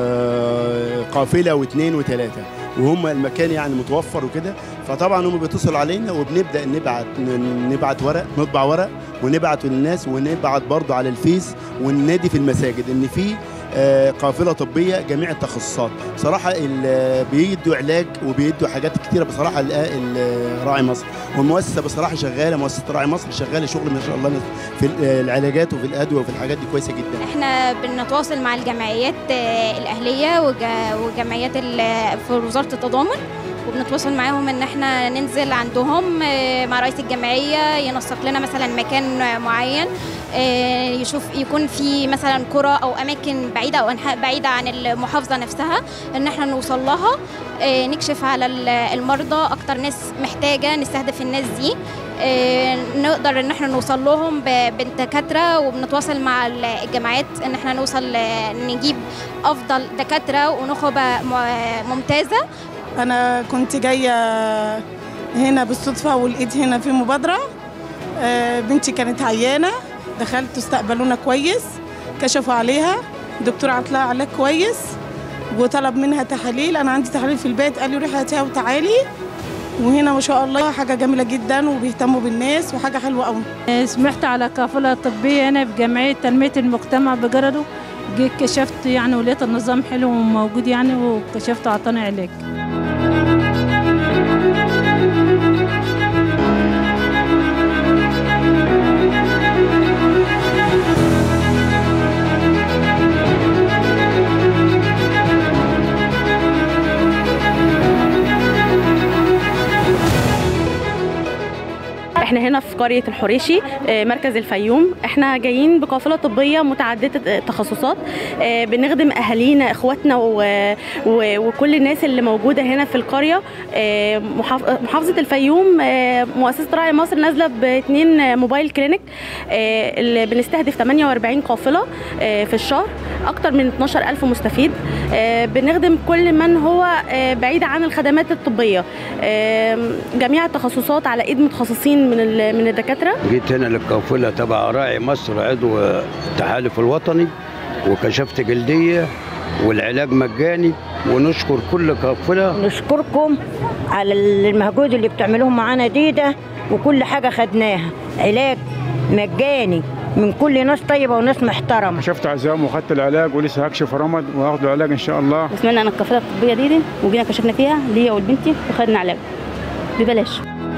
آه، قافلة واثنين وثلاثة وهم المكان يعني متوفر وكده فطبعا هم بيتصلوا علينا وبنبدأ نبعت ن- نبعت ورق نطبع ورق ونبعته للناس ونبعت برضه على الفيس وننادي في المساجد إن في آه، قافلة طبية جميع التخصصات بصراحة ال- بيدوا علاج وبيدوا حاجات كتيرة بصراحة ال- ال- راعي مصر والمؤسسة بصراحة شغالة مؤسسة راعي مصر شغالة شغل ما شاء الله في ال- العلاجات وفي الأدوية وفي الحاجات دي كويسة جدا احنا بنتواصل مع الجمعيات آه، الاهليه وج- وجمعيات ال- في وزاره التضامن وبنتواصل معاهم ان احنا ننزل عندهم آه، مع رئيس الجمعيه ينسق لنا مثلا مكان معين آه، يشوف يكون في مثلا قرى او اماكن بعيده او انحاء بعيده عن المحافظه نفسها ان احنا نوصل لها آه، نكشف على ال- المرضى اكتر ناس محتاجه نستهدف الناس دي آه، نقدر ان احنا نوصل لهم ب- بالدكاتره وبنتواصل مع ال- الجامعات ان احنا نوصل آه، نجيب افضل دكاتره ونخبه م- ممتازه انا كنت جايه هنا بالصدفه ولقيت هنا في مبادره آه، بنتي كانت عيانه دخلت استقبلونا كويس كشفوا عليها الدكتور عطلها علاج كويس وطلب منها تحاليل انا عندي تحاليل في البيت قال لي روحي هاتيها وتعالي وهنا ما شاء الله حاجه جميله جدا وبيهتموا بالناس وحاجه حلوه قوي سمعت على قافلة طبية هنا في جمعية تنمية المجتمع بجرده جيت كشفت يعني ولقيت النظام حلو وموجود يعني وكشفت وعطاني علاج احنا هنا في قرية الحريشي آه، مركز الفيوم احنا جايين بقافلة طبية متعددة التخصصات آه، بنخدم اهالينا اخواتنا و- و- وكل الناس اللي موجودة هنا في القرية آه، محاف- محافظة الفيوم آه، مؤسسة راعي مصر نازلة باثنين موبايل كلينيك آه، اللي بنستهدف 48 قافلة آه، في الشهر اكتر من 12 ألف مستفيد آه، بنخدم كل من هو آه، بعيد عن الخدمات الطبية آه، جميع التخصصات على ايد متخصصين من ال- من الدكاترة جيت هنا للقافله تبع راعي مصر عضو التحالف الوطني وكشفت جلديه والعلاج مجاني ونشكر كل قافله نشكركم على المجهود اللي بتعملوه معانا دي ده وكل حاجة خدناها علاج مجاني من كل ناس طيبة وناس محترمة كشفت عزام وخدت العلاج ولسه هكشف رمض وهاخد العلاج ان شاء الله سمعنا عن القافله الطبيه دي, دي وجينا كشفنا فيها ليا ولبنتي وخدنا علاج ببلاش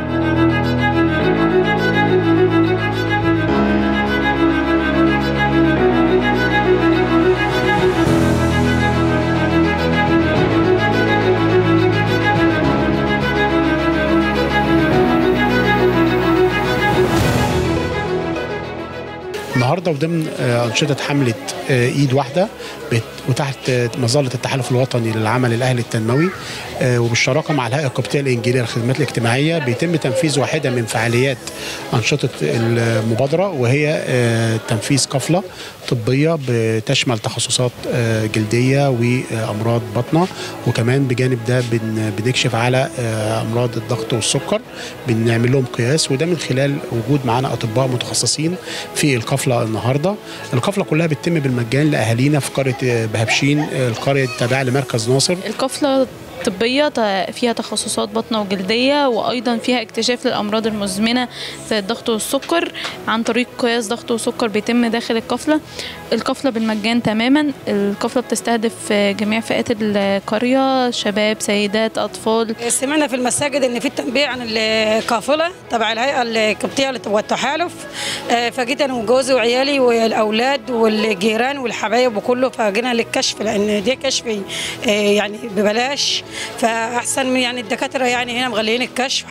النهارده وضمن آه، انشطه حمله آه، ايد واحده بت- وتحت آه، مظله التحالف الوطني للعمل الاهلي التنموي آه، وبالشراكه مع الهيئه القبطيه الانجيليه للخدمات الاجتماعيه بيتم تنفيذ واحده من فعاليات انشطه المبادره وهي آه، تنفيذ قفله طبيه بتشمل تخصصات آه، جلديه وامراض بطنه وكمان بجانب ده بن- بنكشف على آه، امراض الضغط والسكر بنعمل لهم قياس وده من خلال وجود معانا اطباء متخصصين في القفله النهارده القفله كلها بتتم بالمجان لاهالينا في قريه آه، بهبشين آه، القريه التابعه لمركز ناصر القفلة طبية ت- فيها تخصصات بطنة وجلدية وأيضا فيها اكتشاف للأمراض المزمنة زي الضغط والسكر عن طريق قياس ضغط وسكر بيتم داخل القفلة القفلة بالمجان تماما القفلة بتستهدف جميع فئات القرية شباب سيدات أطفال سمعنا في المساجد ان في تنبيه عن القافله تبع الهيئه القبطيه والتحالف آه، فجيت انا وجوزي وعيالي والاولاد والجيران والحبايب وكله فجينا للكشف لان دي كشف آه، يعني ببلاش فاحسن من يعني الدكاتره يعني هنا مغليين الكشف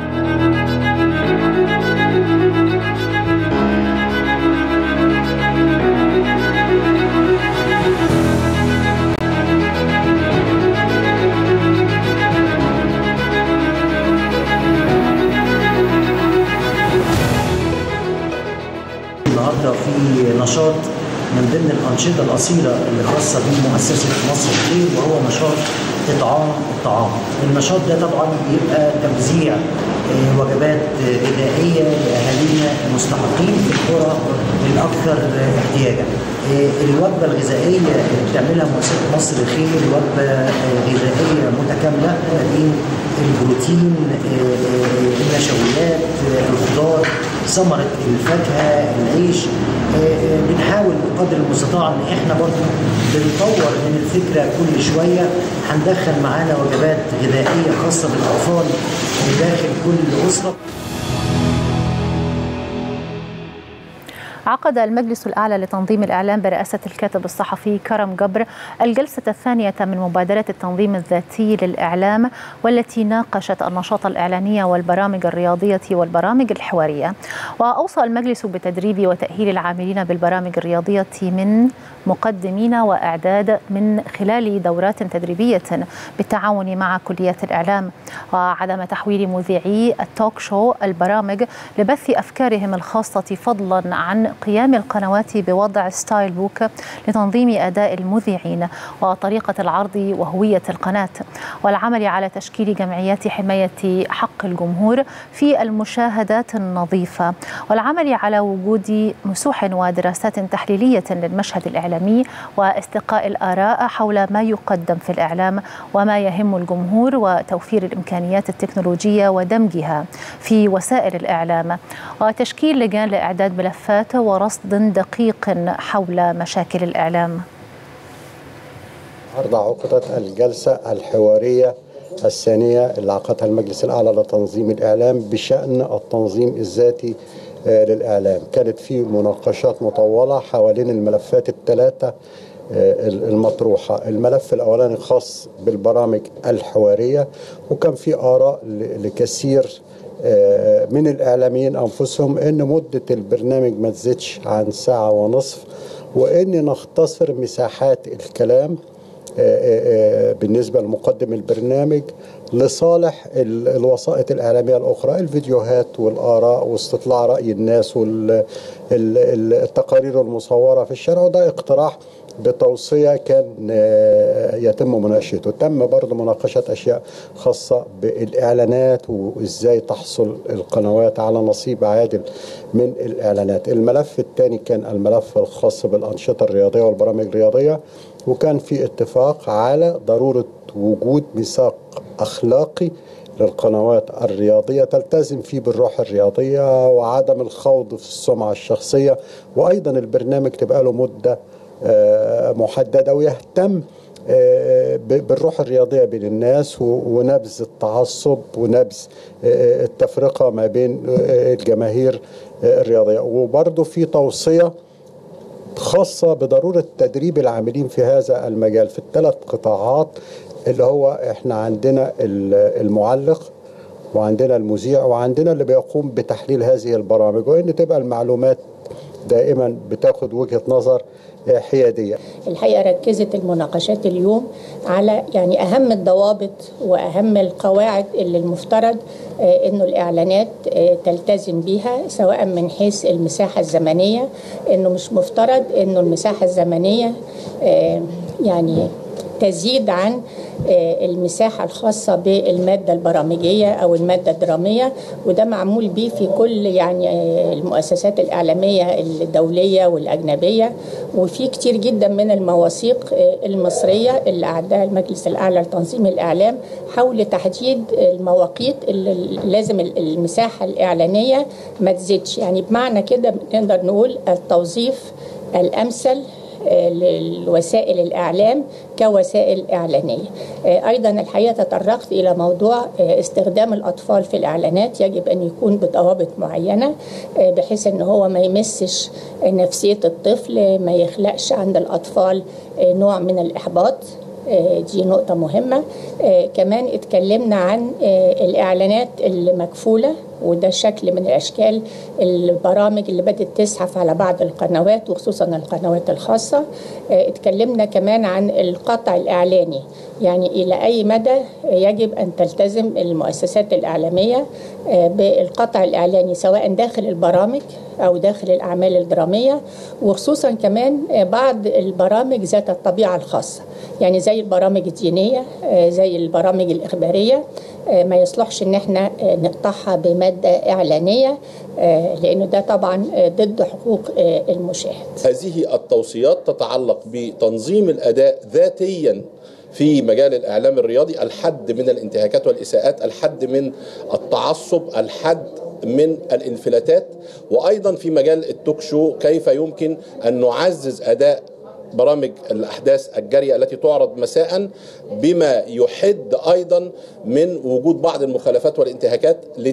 النهارده في نشاط من ضمن الانشطه الاصيله اللي خاصه بمؤسسه مصر الخير وهو نشاط اطعام الطعام. النشاط ده طبعا بيبقى توزيع آه، وجبات آه، غذائيه لاهالينا المستحقين في القرى الاكثر آه، احتياجا. آه، الوجبه الغذائيه اللي بتعملها مؤسسه مصر الخير وجبه آه، غذائيه متكامله ما بين البروتين آه، آه، النشويات آه، الخضار ثمرة الفاكهة العيش آه، آه، بنحاول بقدر المستطاع ان احنا برضه بنطور من الفكرة كل شوية هندخل معانا وجبات غذائية خاصة بالاطفال داخل كل اسرة عقد المجلس الأعلى لتنظيم الإعلام برئاسة الكاتب الصحفي كرم جبر الجلسة الثانية من مبادرة التنظيم الذاتي للإعلام والتي ناقشت النشاط الإعلامي والبرامج الرياضية والبرامج الحوارية وأوصى المجلس بتدريب وتأهيل العاملين بالبرامج الرياضية من مقدمين وإعداد من خلال دورات تدريبية بالتعاون مع كليات الإعلام وعدم تحويل مذيعي التوك شو البرامج لبث أفكارهم الخاصة فضلا عن قيام القنوات بوضع ستايل بوك لتنظيم أداء المذيعين وطريقة العرض وهوية القناة والعمل على تشكيل جمعيات حماية حق الجمهور في المشاهدات النظيفة والعمل على وجود مسوح ودراسات تحليلية للمشهد الإعلامي واستقاء الآراء حول ما يقدم في الإعلام وما يهم الجمهور وتوفير الإمكانيات التكنولوجية ودمجها في وسائل الإعلام وتشكيل لجان لإعداد ملفات ورصد دقيق حول مشاكل الإعلام النهارده عقدت الجلسة الحوارية الثانية اللي عقدها المجلس الأعلى لتنظيم الإعلام بشأن التنظيم الذاتي آه، للإعلام كانت في مناقشات مطولة حوالين الملفات الثلاثة آه، المطروحة الملف الأولاني خاص بالبرامج الحوارية وكان في آراء ل- لكثير آه، من الإعلاميين أنفسهم أن مدة البرنامج ما تزيدش عن ساعة ونصف وأن نختصر مساحات الكلام آه، آه، آه، بالنسبة لمقدم البرنامج لصالح ال- الوسائط الإعلامية الأخرى الفيديوهات والآراء واستطلاع رأي الناس والتقارير المصورة في الشارع وده اقتراح بتوصية كان آه، يتم مناقشته تم برضه مناقشة أشياء خاصة بالإعلانات وإزاي تحصل القنوات على نصيب عادل من الإعلانات الملف الثاني كان الملف الخاص بالأنشطة الرياضية والبرامج الرياضية وكان في اتفاق على ضرورة وجود ميثاق أخلاقي للقنوات الرياضية تلتزم فيه بالروح الرياضية وعدم الخوض في السمعة الشخصية وأيضا البرنامج تبقى له مدة آه، محددة ويهتم آه، ب- بالروح الرياضية بين الناس و- ونبذ التعصب ونبذ آه، التفرقة ما بين آه، الجماهير آه، الرياضية وبرضه في توصية خاصة بضرورة تدريب العاملين في هذا المجال في الثلاث قطاعات اللي هو احنا عندنا ال- المعلق وعندنا المذيع وعندنا اللي بيقوم بتحليل هذه البرامج وان تبقى المعلومات دائما بتاخد وجهة نظر آه، حيادية الحقيقه ركزت المناقشات اليوم على يعني اهم الضوابط واهم القواعد اللي المفترض آه، انه الاعلانات آه، تلتزم بيها سواء من حيث المساحه الزمنيه انه مش مفترض انه المساحه الزمنيه آه، يعني تزيد عن آه، المساحة الخاصة بالمادة البرامجية أو المادة الدرامية وده معمول به في كل يعني آه، المؤسسات الإعلامية الدولية والأجنبية وفي كتير جدا من المواثيق آه، المصرية اللي أعدها المجلس الأعلى لتنظيم الإعلام حول تحديد المواقيت اللي لازم المساحة الإعلانية ما تزيدش يعني بمعنى كده نقدر نقول التوظيف الأمثل لوسائل الإعلام كوسائل إعلانية آه، أيضا الحقيقة تطرقت إلى موضوع آه، استخدام الأطفال في الإعلانات يجب أن يكون بضوابط معينة آه، بحيث أن هو ما يمسش نفسية الطفل ما يخلقش عند الأطفال آه، نوع من الإحباط آه، دي نقطة مهمة آه، كمان اتكلمنا عن آه، الإعلانات المكفولة وده شكل من الأشكال البرامج اللي بدأت تزحف على بعض القنوات وخصوصا القنوات الخاصة آه، اتكلمنا كمان عن القطع الإعلاني يعني إلى أي مدى يجب أن تلتزم المؤسسات الإعلامية آه، بالقطع الإعلاني سواء داخل البرامج أو داخل الأعمال الدرامية وخصوصا كمان آه، بعض البرامج ذات الطبيعة الخاصة يعني زي البرامج الدينية آه، زي البرامج الإخبارية آه، ما يصلحش ان احنا آه، نقطعها بمادة إعلانية آه، لأنه ده طبعا آه، ضد حقوق آه، المشاهد هذه التوصيات تتعلق بتنظيم الاداء ذاتيا في مجال الاعلام الرياضي الحد من الانتهاكات والاساءات الحد من التعصب الحد من الانفلاتات وايضا في مجال التوك شو كيف يمكن ان نعزز اداء برامج الاحداث الجاريه التي تعرض مساء بما يحد ايضا من وجود بعض المخالفات والانتهاكات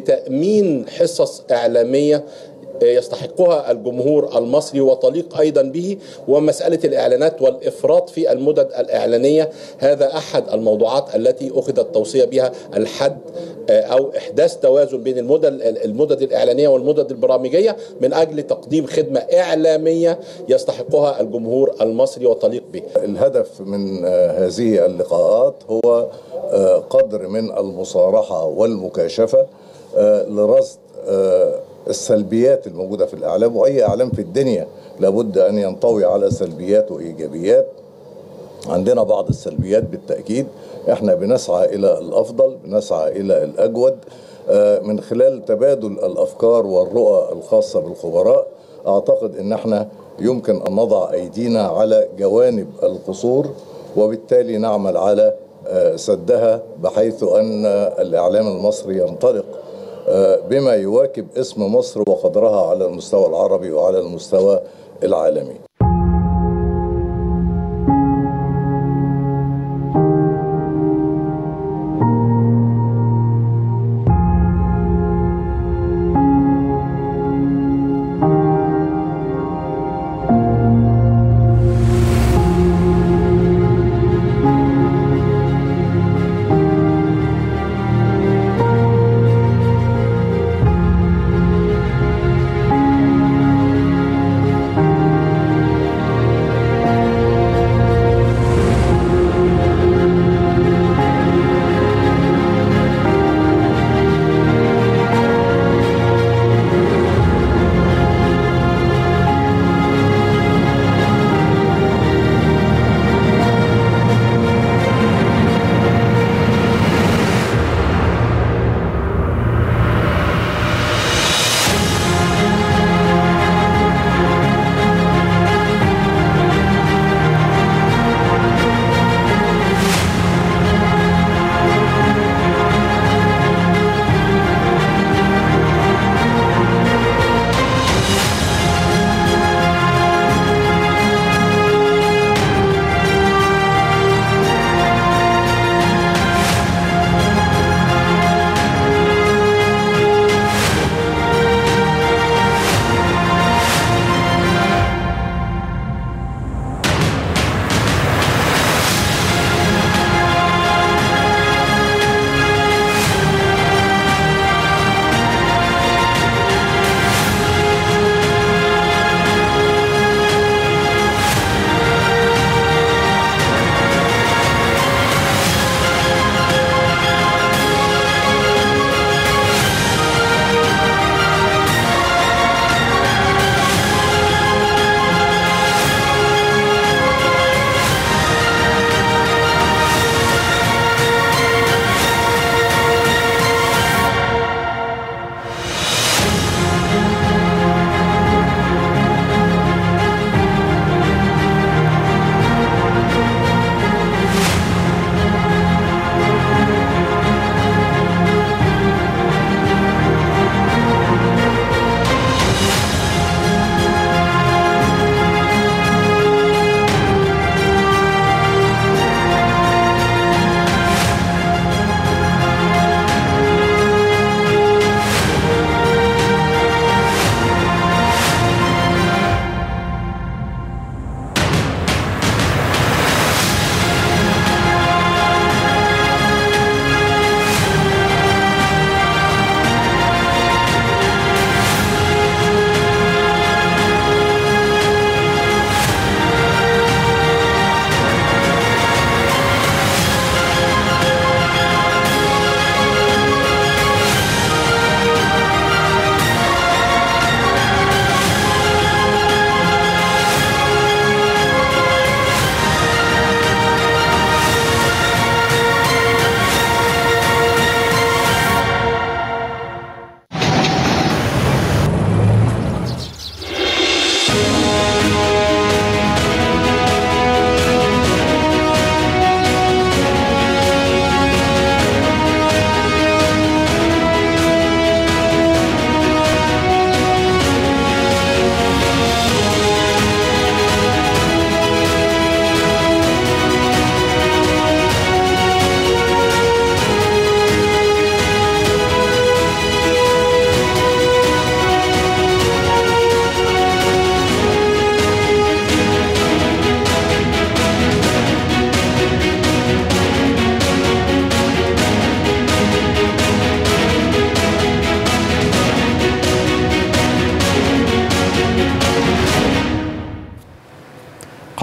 لتامين حصص اعلاميه يستحقها الجمهور المصري وتليق ايضا به ومساله الاعلانات والافراط في المدد الاعلانيه هذا احد الموضوعات التي اخذت توصيه بها الحد او احداث توازن بين المدد المدد الاعلانيه والمدد البرامجيه من اجل تقديم خدمه اعلاميه يستحقها الجمهور المصري وتليق به. الهدف من آه، هذه اللقاءات هو آه، قدر من المصارحة والمكاشفة آه، لرصد آه، السلبيات الموجودة في الإعلام وأي إعلام في الدنيا لابد أن ينطوي على سلبيات وإيجابيات عندنا بعض السلبيات بالتأكيد احنا بنسعى إلى الأفضل بنسعى إلى الأجود آه، من خلال تبادل الأفكار والرؤى الخاصة بالخبراء أعتقد أن احنا يمكن أن نضع أيدينا على جوانب القصور وبالتالي نعمل على آه، سدها بحيث أن الإعلام المصري ينطلق آه، بما يواكب اسم مصر وقدرها على المستوى العربي وعلى المستوى العالمي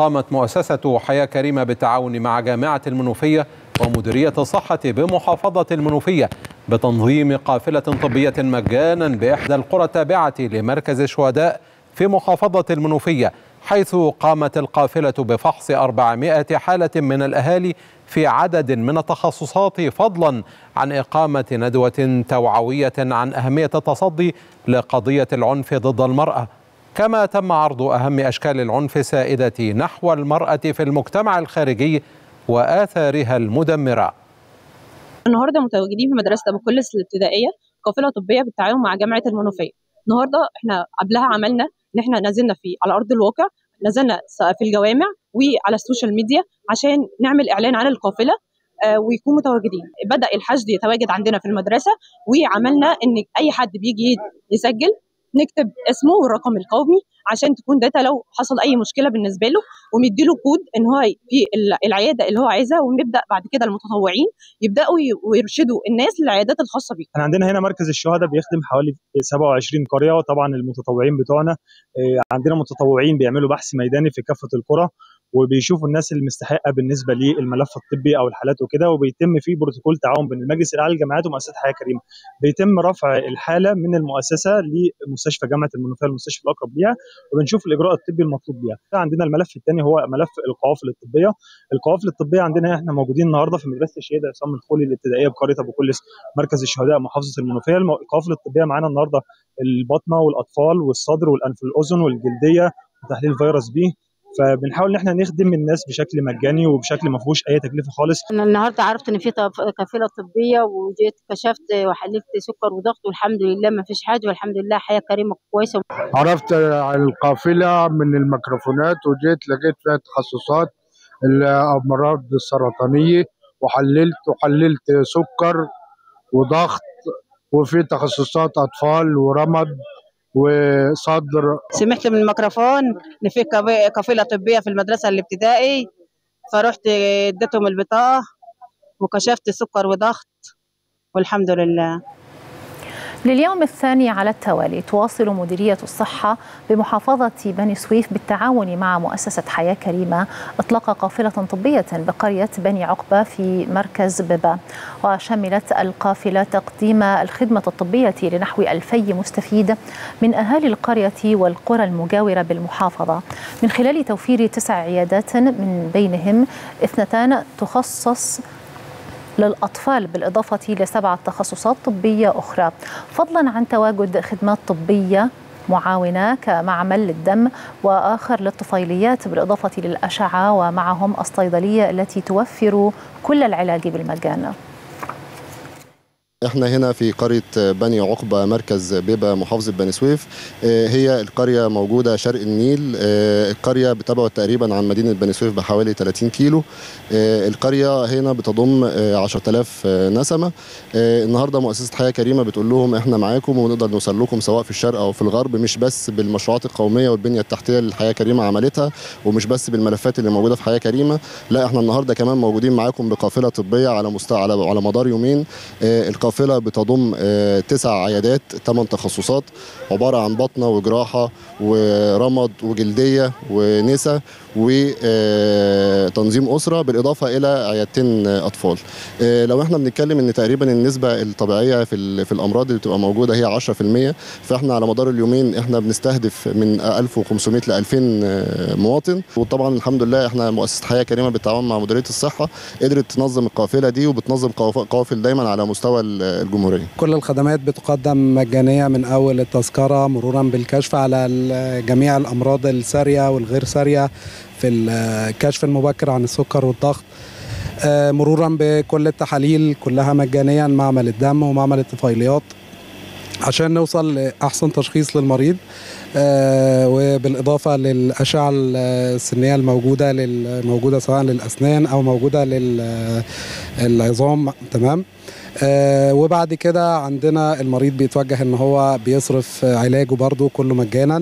قامت مؤسسة حياة كريمة بالتعاون مع جامعة المنوفية ومديرية الصحة بمحافظة المنوفية بتنظيم قافلة طبية مجانا بإحدى القرى التابعة لمركز الشهداء في محافظة المنوفية حيث قامت القافلة بفحص 400 حالة من الأهالي في عدد من التخصصات فضلا عن إقامة ندوة توعوية عن أهمية التصدي لقضية العنف ضد المرأة كما تم عرض أهم أشكال العنف السائدة نحو المرأة في المجتمع الخارجي وآثارها المدمرة النهارده متواجدين في مدرسه ابو كلس الابتدائيه قافله طبيه بالتعاون مع جامعه المنوفيه النهارده احنا قبلها عملنا ان احنا نزلنا في على ارض الواقع نزلنا في الجوامع وعلى السوشيال ميديا عشان نعمل اعلان عن القافله آه، ويكون متواجدين بدا الحشد يتواجد عندنا في المدرسه وعملنا ان اي حد بيجي يسجل نكتب اسمه والرقم القومي عشان تكون داتا لو حصل اي مشكله بالنسبه له ونديله كود ان هو في العياده اللي هو عايزها ونبدا بعد كده المتطوعين يبداوا ويرشدوا الناس للعيادات الخاصه بيه. احنا عندنا هنا مركز الشهداء بيخدم حوالي 27 قريه وطبعا المتطوعين بتوعنا آه، عندنا متطوعين بيعملوا بحث ميداني في كافه القرى وبيشوفوا الناس المستحقه بالنسبه للملف الطبي او الحالات وكده وبيتم في بروتوكول تعاون بين المجلس الاعلى للجامعات ومؤسسه حياه كريمه بيتم رفع الحاله من المؤسسه لمستشفى جامعه المنوفيه المستشفى الاقرب ليها وبنشوف الاجراء الطبي المطلوب بيها عندنا الملف الثاني هو ملف القوافل الطبيه القوافل الطبيه عندنا احنا موجودين النهارده في مدرسه الشهيد عصام الخولي الابتدائيه بقريه ابو كلس مركز الشهداء محافظه المنوفيه المو- القوافل الطبيه معانا النهارده البطنه والاطفال والصدر والانف والاذن والجلديه وتحليل فيروس بي فبنحاول ان احنا نخدم الناس بشكل مجاني وبشكل ما فيهوش اي تكلفه خالص انا النهارده عرفت ان في طف- قافله طبيه وجيت كشفت وحللت سكر وضغط والحمد لله ما فيش حاجه والحمد لله حياه كريمه كويسه عرفت عن القافلة من الميكروفونات وجيت لقيت فيها تخصصات الأمراض السرطانية وحللت وحللت سكر وضغط وفي تخصصات أطفال ورمد وصدر سمعت من الميكروفون ان في قافله قافلة طبيه في المدرسه الابتدائي فرحت اديتهم البطاقه وكشفت سكر وضغط والحمد لله لليوم الثاني على التوالي تواصل مديرية الصحة بمحافظة بني سويف بالتعاون مع مؤسسة حياة كريمة إطلاق قافلة طبية بقرية بني عقبة في مركز ببا وشملت القافلة تقديم الخدمة الطبية لنحو ألفي مستفيد من أهالي القرية والقرى المجاورة بالمحافظة من خلال توفير تسع عيادات من بينهم اثنتان تخصص للأطفال بالإضافة لسبعة تخصصات طبية أخرى فضلا عن تواجد خدمات طبية معاونة كمعمل للدم وآخر للطفيليات بالإضافة للأشعة ومعهم الصيدلية التي توفر كل العلاج بالمجان احنا هنا في قرية بني عقبة مركز بيبا محافظة بني سويف اه، هي القرية موجودة شرق النيل اه، القرية بتبعد تقريبا عن مدينة بني سويف بحوالي 30 كيلو اه، القرية هنا بتضم اه، 10000 نسمة اه، النهاردة مؤسسة حياة كريمة بتقول لهم احنا معاكم ونقدر نوصل لكم سواء في الشرق او في الغرب مش بس بالمشروعات القومية والبنية التحتية اللي حياة كريمة عملتها ومش بس بالملفات اللي موجودة في حياة كريمة لا احنا النهاردة كمان موجودين معاكم بقافلة طبية على مستوى على على مدار يومين اه، القافلة بتضم اه، تسع عيادات ثمان تخصصات عبارة عن بطنة وجراحة ورمد وجلدية ونسا وتنظيم أسرة بالإضافة إلى عيادتين آه، أطفال آه، لو احنا بنتكلم ان تقريبا النسبة الطبيعية في, ال- في الأمراض اللي بتبقى موجودة هي 10% فاحنا على مدار اليومين احنا بنستهدف من 1500 ل 2000 آه، مواطن وطبعا الحمد لله احنا مؤسسة حياة كريمة بالتعاون مع مديرية الصحة قدرت تنظم القافلة دي وبتنظم قواف- قوافل دايما على مستوى ال- الجمهورية كل الخدمات بتقدم مجانية من أول التذكرة مرورا بالكشف على ال- جميع الأمراض السارية والغير سارية في الكشف المبكر عن السكر والضغط آه، مرورا بكل التحاليل كلها مجانيا معمل الدم ومعمل الطفيليات عشان نوصل لأحسن تشخيص للمريض آه، وبالإضافة للأشعة السنية الموجودة الموجودة سواء للأسنان أو موجودة للعظام تمام آه، وبعد كده عندنا المريض بيتوجه ان هو بيصرف علاجه برضه كله مجانا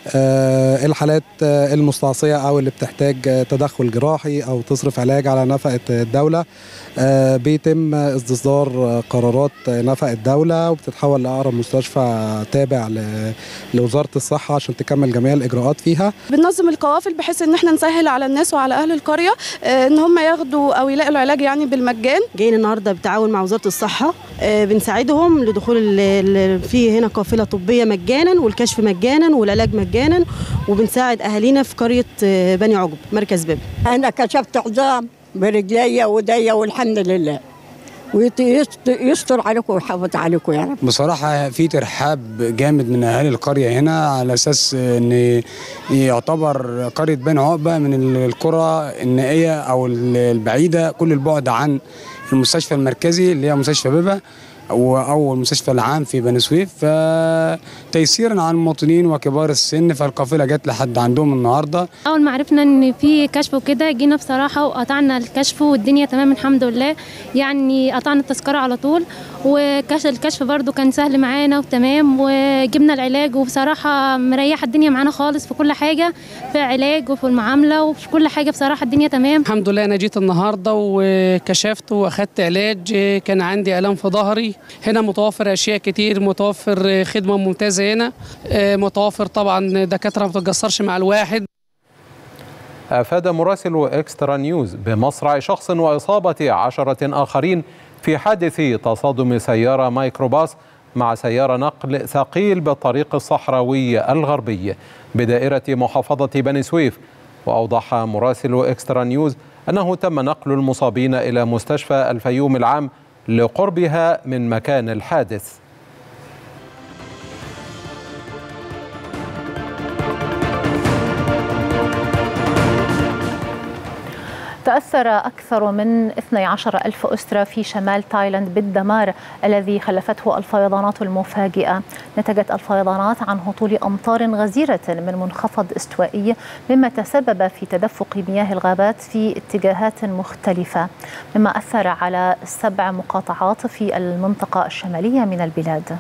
آه، الحالات آه، المستعصية أو اللي بتحتاج آه، تدخل جراحي أو تصرف علاج على نفقة الدولة آه، بيتم استصدار آه، قرارات آه، نفقة الدولة وبتتحول لأقرب مستشفى تابع ل- لوزارة الصحة عشان تكمل جميع الإجراءات فيها بننظم القوافل بحيث ان احنا نسهل على الناس وعلى اهل القريه آه، ان هم ياخدوا او يلاقوا العلاج يعني بالمجان جايين النهارده بالتعاون مع وزاره الصحه آه، بنساعدهم لدخول ال- ال- في هنا قافله طبيه مجانا والكشف مجانا والعلاج مجانا وبنساعد اهالينا في قريه آه، بني عقب مركز باب انا كشفت عظام برجليا وايديا والحمد لله ويستر عليكم ويحافظ عليكم يا رب بصراحة في ترحاب جامد من أهالي القرية هنا على أساس إن يعتبر قرية بني عقبة من القرى النائية أو البعيدة كل البعد عن المستشفى المركزي اللي هي مستشفى بيبا أو أو المستشفى العام في بني سويف فتيسيرا على المواطنين وكبار السن فالقافلة جت لحد عندهم النهارده اول ما عرفنا ان في كشف وكده جينا بصراحه وقطعنا الكشف والدنيا تمام الحمد لله يعني قطعنا التذكره على طول وكشف الكشف برضو كان سهل معانا وتمام وجبنا العلاج وبصراحه مريحه الدنيا معانا خالص في كل حاجه في علاج وفي المعامله وفي كل حاجه بصراحه الدنيا تمام الحمد لله انا جيت النهارده وكشفت واخدت علاج كان عندي الام في ظهري هنا متوفر اشياء كتير متوفر خدمه ممتازه هنا متوفر طبعا دكاتره ما بتتقصرش مع الواحد أفاد مراسل إكسترا نيوز بمصرع شخص وإصابة عشرة آخرين في حادث تصادم سيارة مايكروباص مع سيارة نقل ثقيل بالطريق الصحراوي الغربي بدائرة محافظة بني سويف وأوضح مراسل إكسترا نيوز أنه تم نقل المصابين إلى مستشفى الفيوم العام لقربها من مكان الحادث تأثر أكثر من 12 ألف أسرة في شمال تايلاند بالدمار الذي خلفته الفيضانات المفاجئة نتجت الفيضانات عن هطول أمطار غزيرة من منخفض استوائي مما تسبب في تدفق مياه الغابات في اتجاهات مختلفة مما أثر على سبع مقاطعات في المنطقة الشمالية من البلاد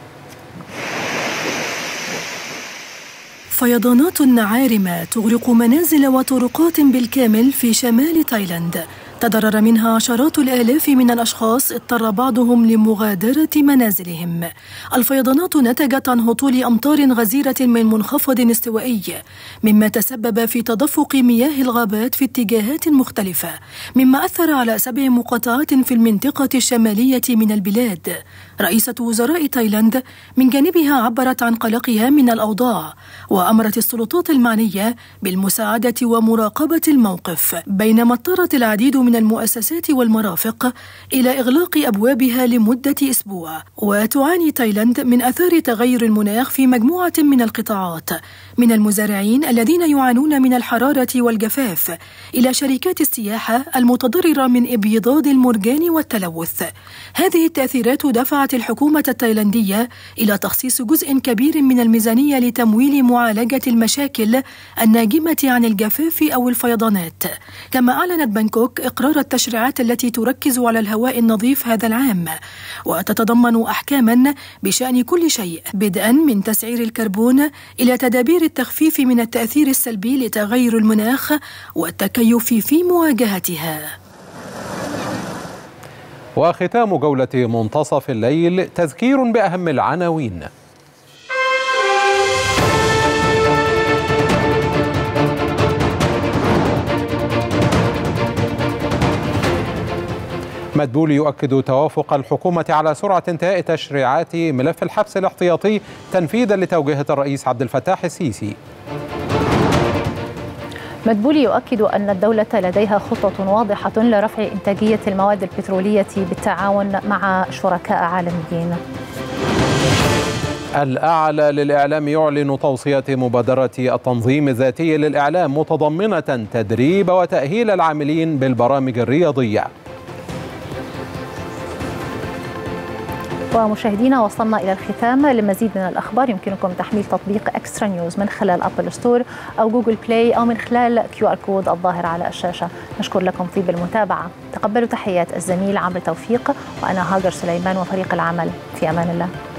فيضانات عارمة تغرق منازل وطرقات بالكامل في شمال تايلاند تضرر منها عشرات الآلاف من الأشخاص اضطر بعضهم لمغادرة منازلهم الفيضانات نتجت عن هطول أمطار غزيرة من منخفض استوائي مما تسبب في تدفق مياه الغابات في اتجاهات مختلفة مما أثر على سبع مقاطعات في المنطقة الشمالية من البلاد رئيسة وزراء تايلاند من جانبها عبرت عن قلقها من الأوضاع وأمرت السلطات المعنية بالمساعدة ومراقبة الموقف بينما اضطرت العديد من المؤسسات والمرافق إلى إغلاق أبوابها لمدة أسبوع وتعاني تايلاند من أثار تغير المناخ في مجموعة من القطاعات من المزارعين الذين يعانون من الحرارة والجفاف إلى شركات السياحة المتضررة من إبيضاد المرجان والتلوث هذه التأثيرات دفعت الحكومة التايلاندية إلى تخصيص جزء كبير من الميزانية لتمويل معالجة المشاكل الناجمة عن الجفاف أو الفيضانات كما أعلنت بانكوك إقرار التشريعات التي تركز على الهواء النظيف هذا العام وتتضمن أحكاما بشأن كل شيء بدءا من تسعير الكربون إلى تدابير التخفيف من التأثير السلبي لتغير المناخ والتكيف في مواجهتها وختام جولة منتصف الليل تذكير بأهم العناوين مدبول يؤكد توافق الحكومة على سرعة انتهاء تشريعات ملف الحبس الاحتياطي تنفيذا لتوجيهات الرئيس عبد الفتاح السيسي مدبولي يؤكد أن الدولة لديها خطة واضحة لرفع إنتاجية المواد البترولية بالتعاون مع شركاء عالميين الأعلى للإعلام يعلن توصية مبادرة التنظيم الذاتي للإعلام متضمنة تدريب وتأهيل العاملين بالبرامج الرياضية ومشاهدينا وصلنا إلى الختام لمزيد من الأخبار يمكنكم تحميل تطبيق إكسترا نيوز من خلال أبل ستور أو جوجل بلاي أو من خلال كيو آر كود الظاهر على الشاشة نشكر لكم طيب المتابعة تقبلوا تحيات الزميل عمرو توفيق وأنا هاجر سليمان وفريق العمل في أمان الله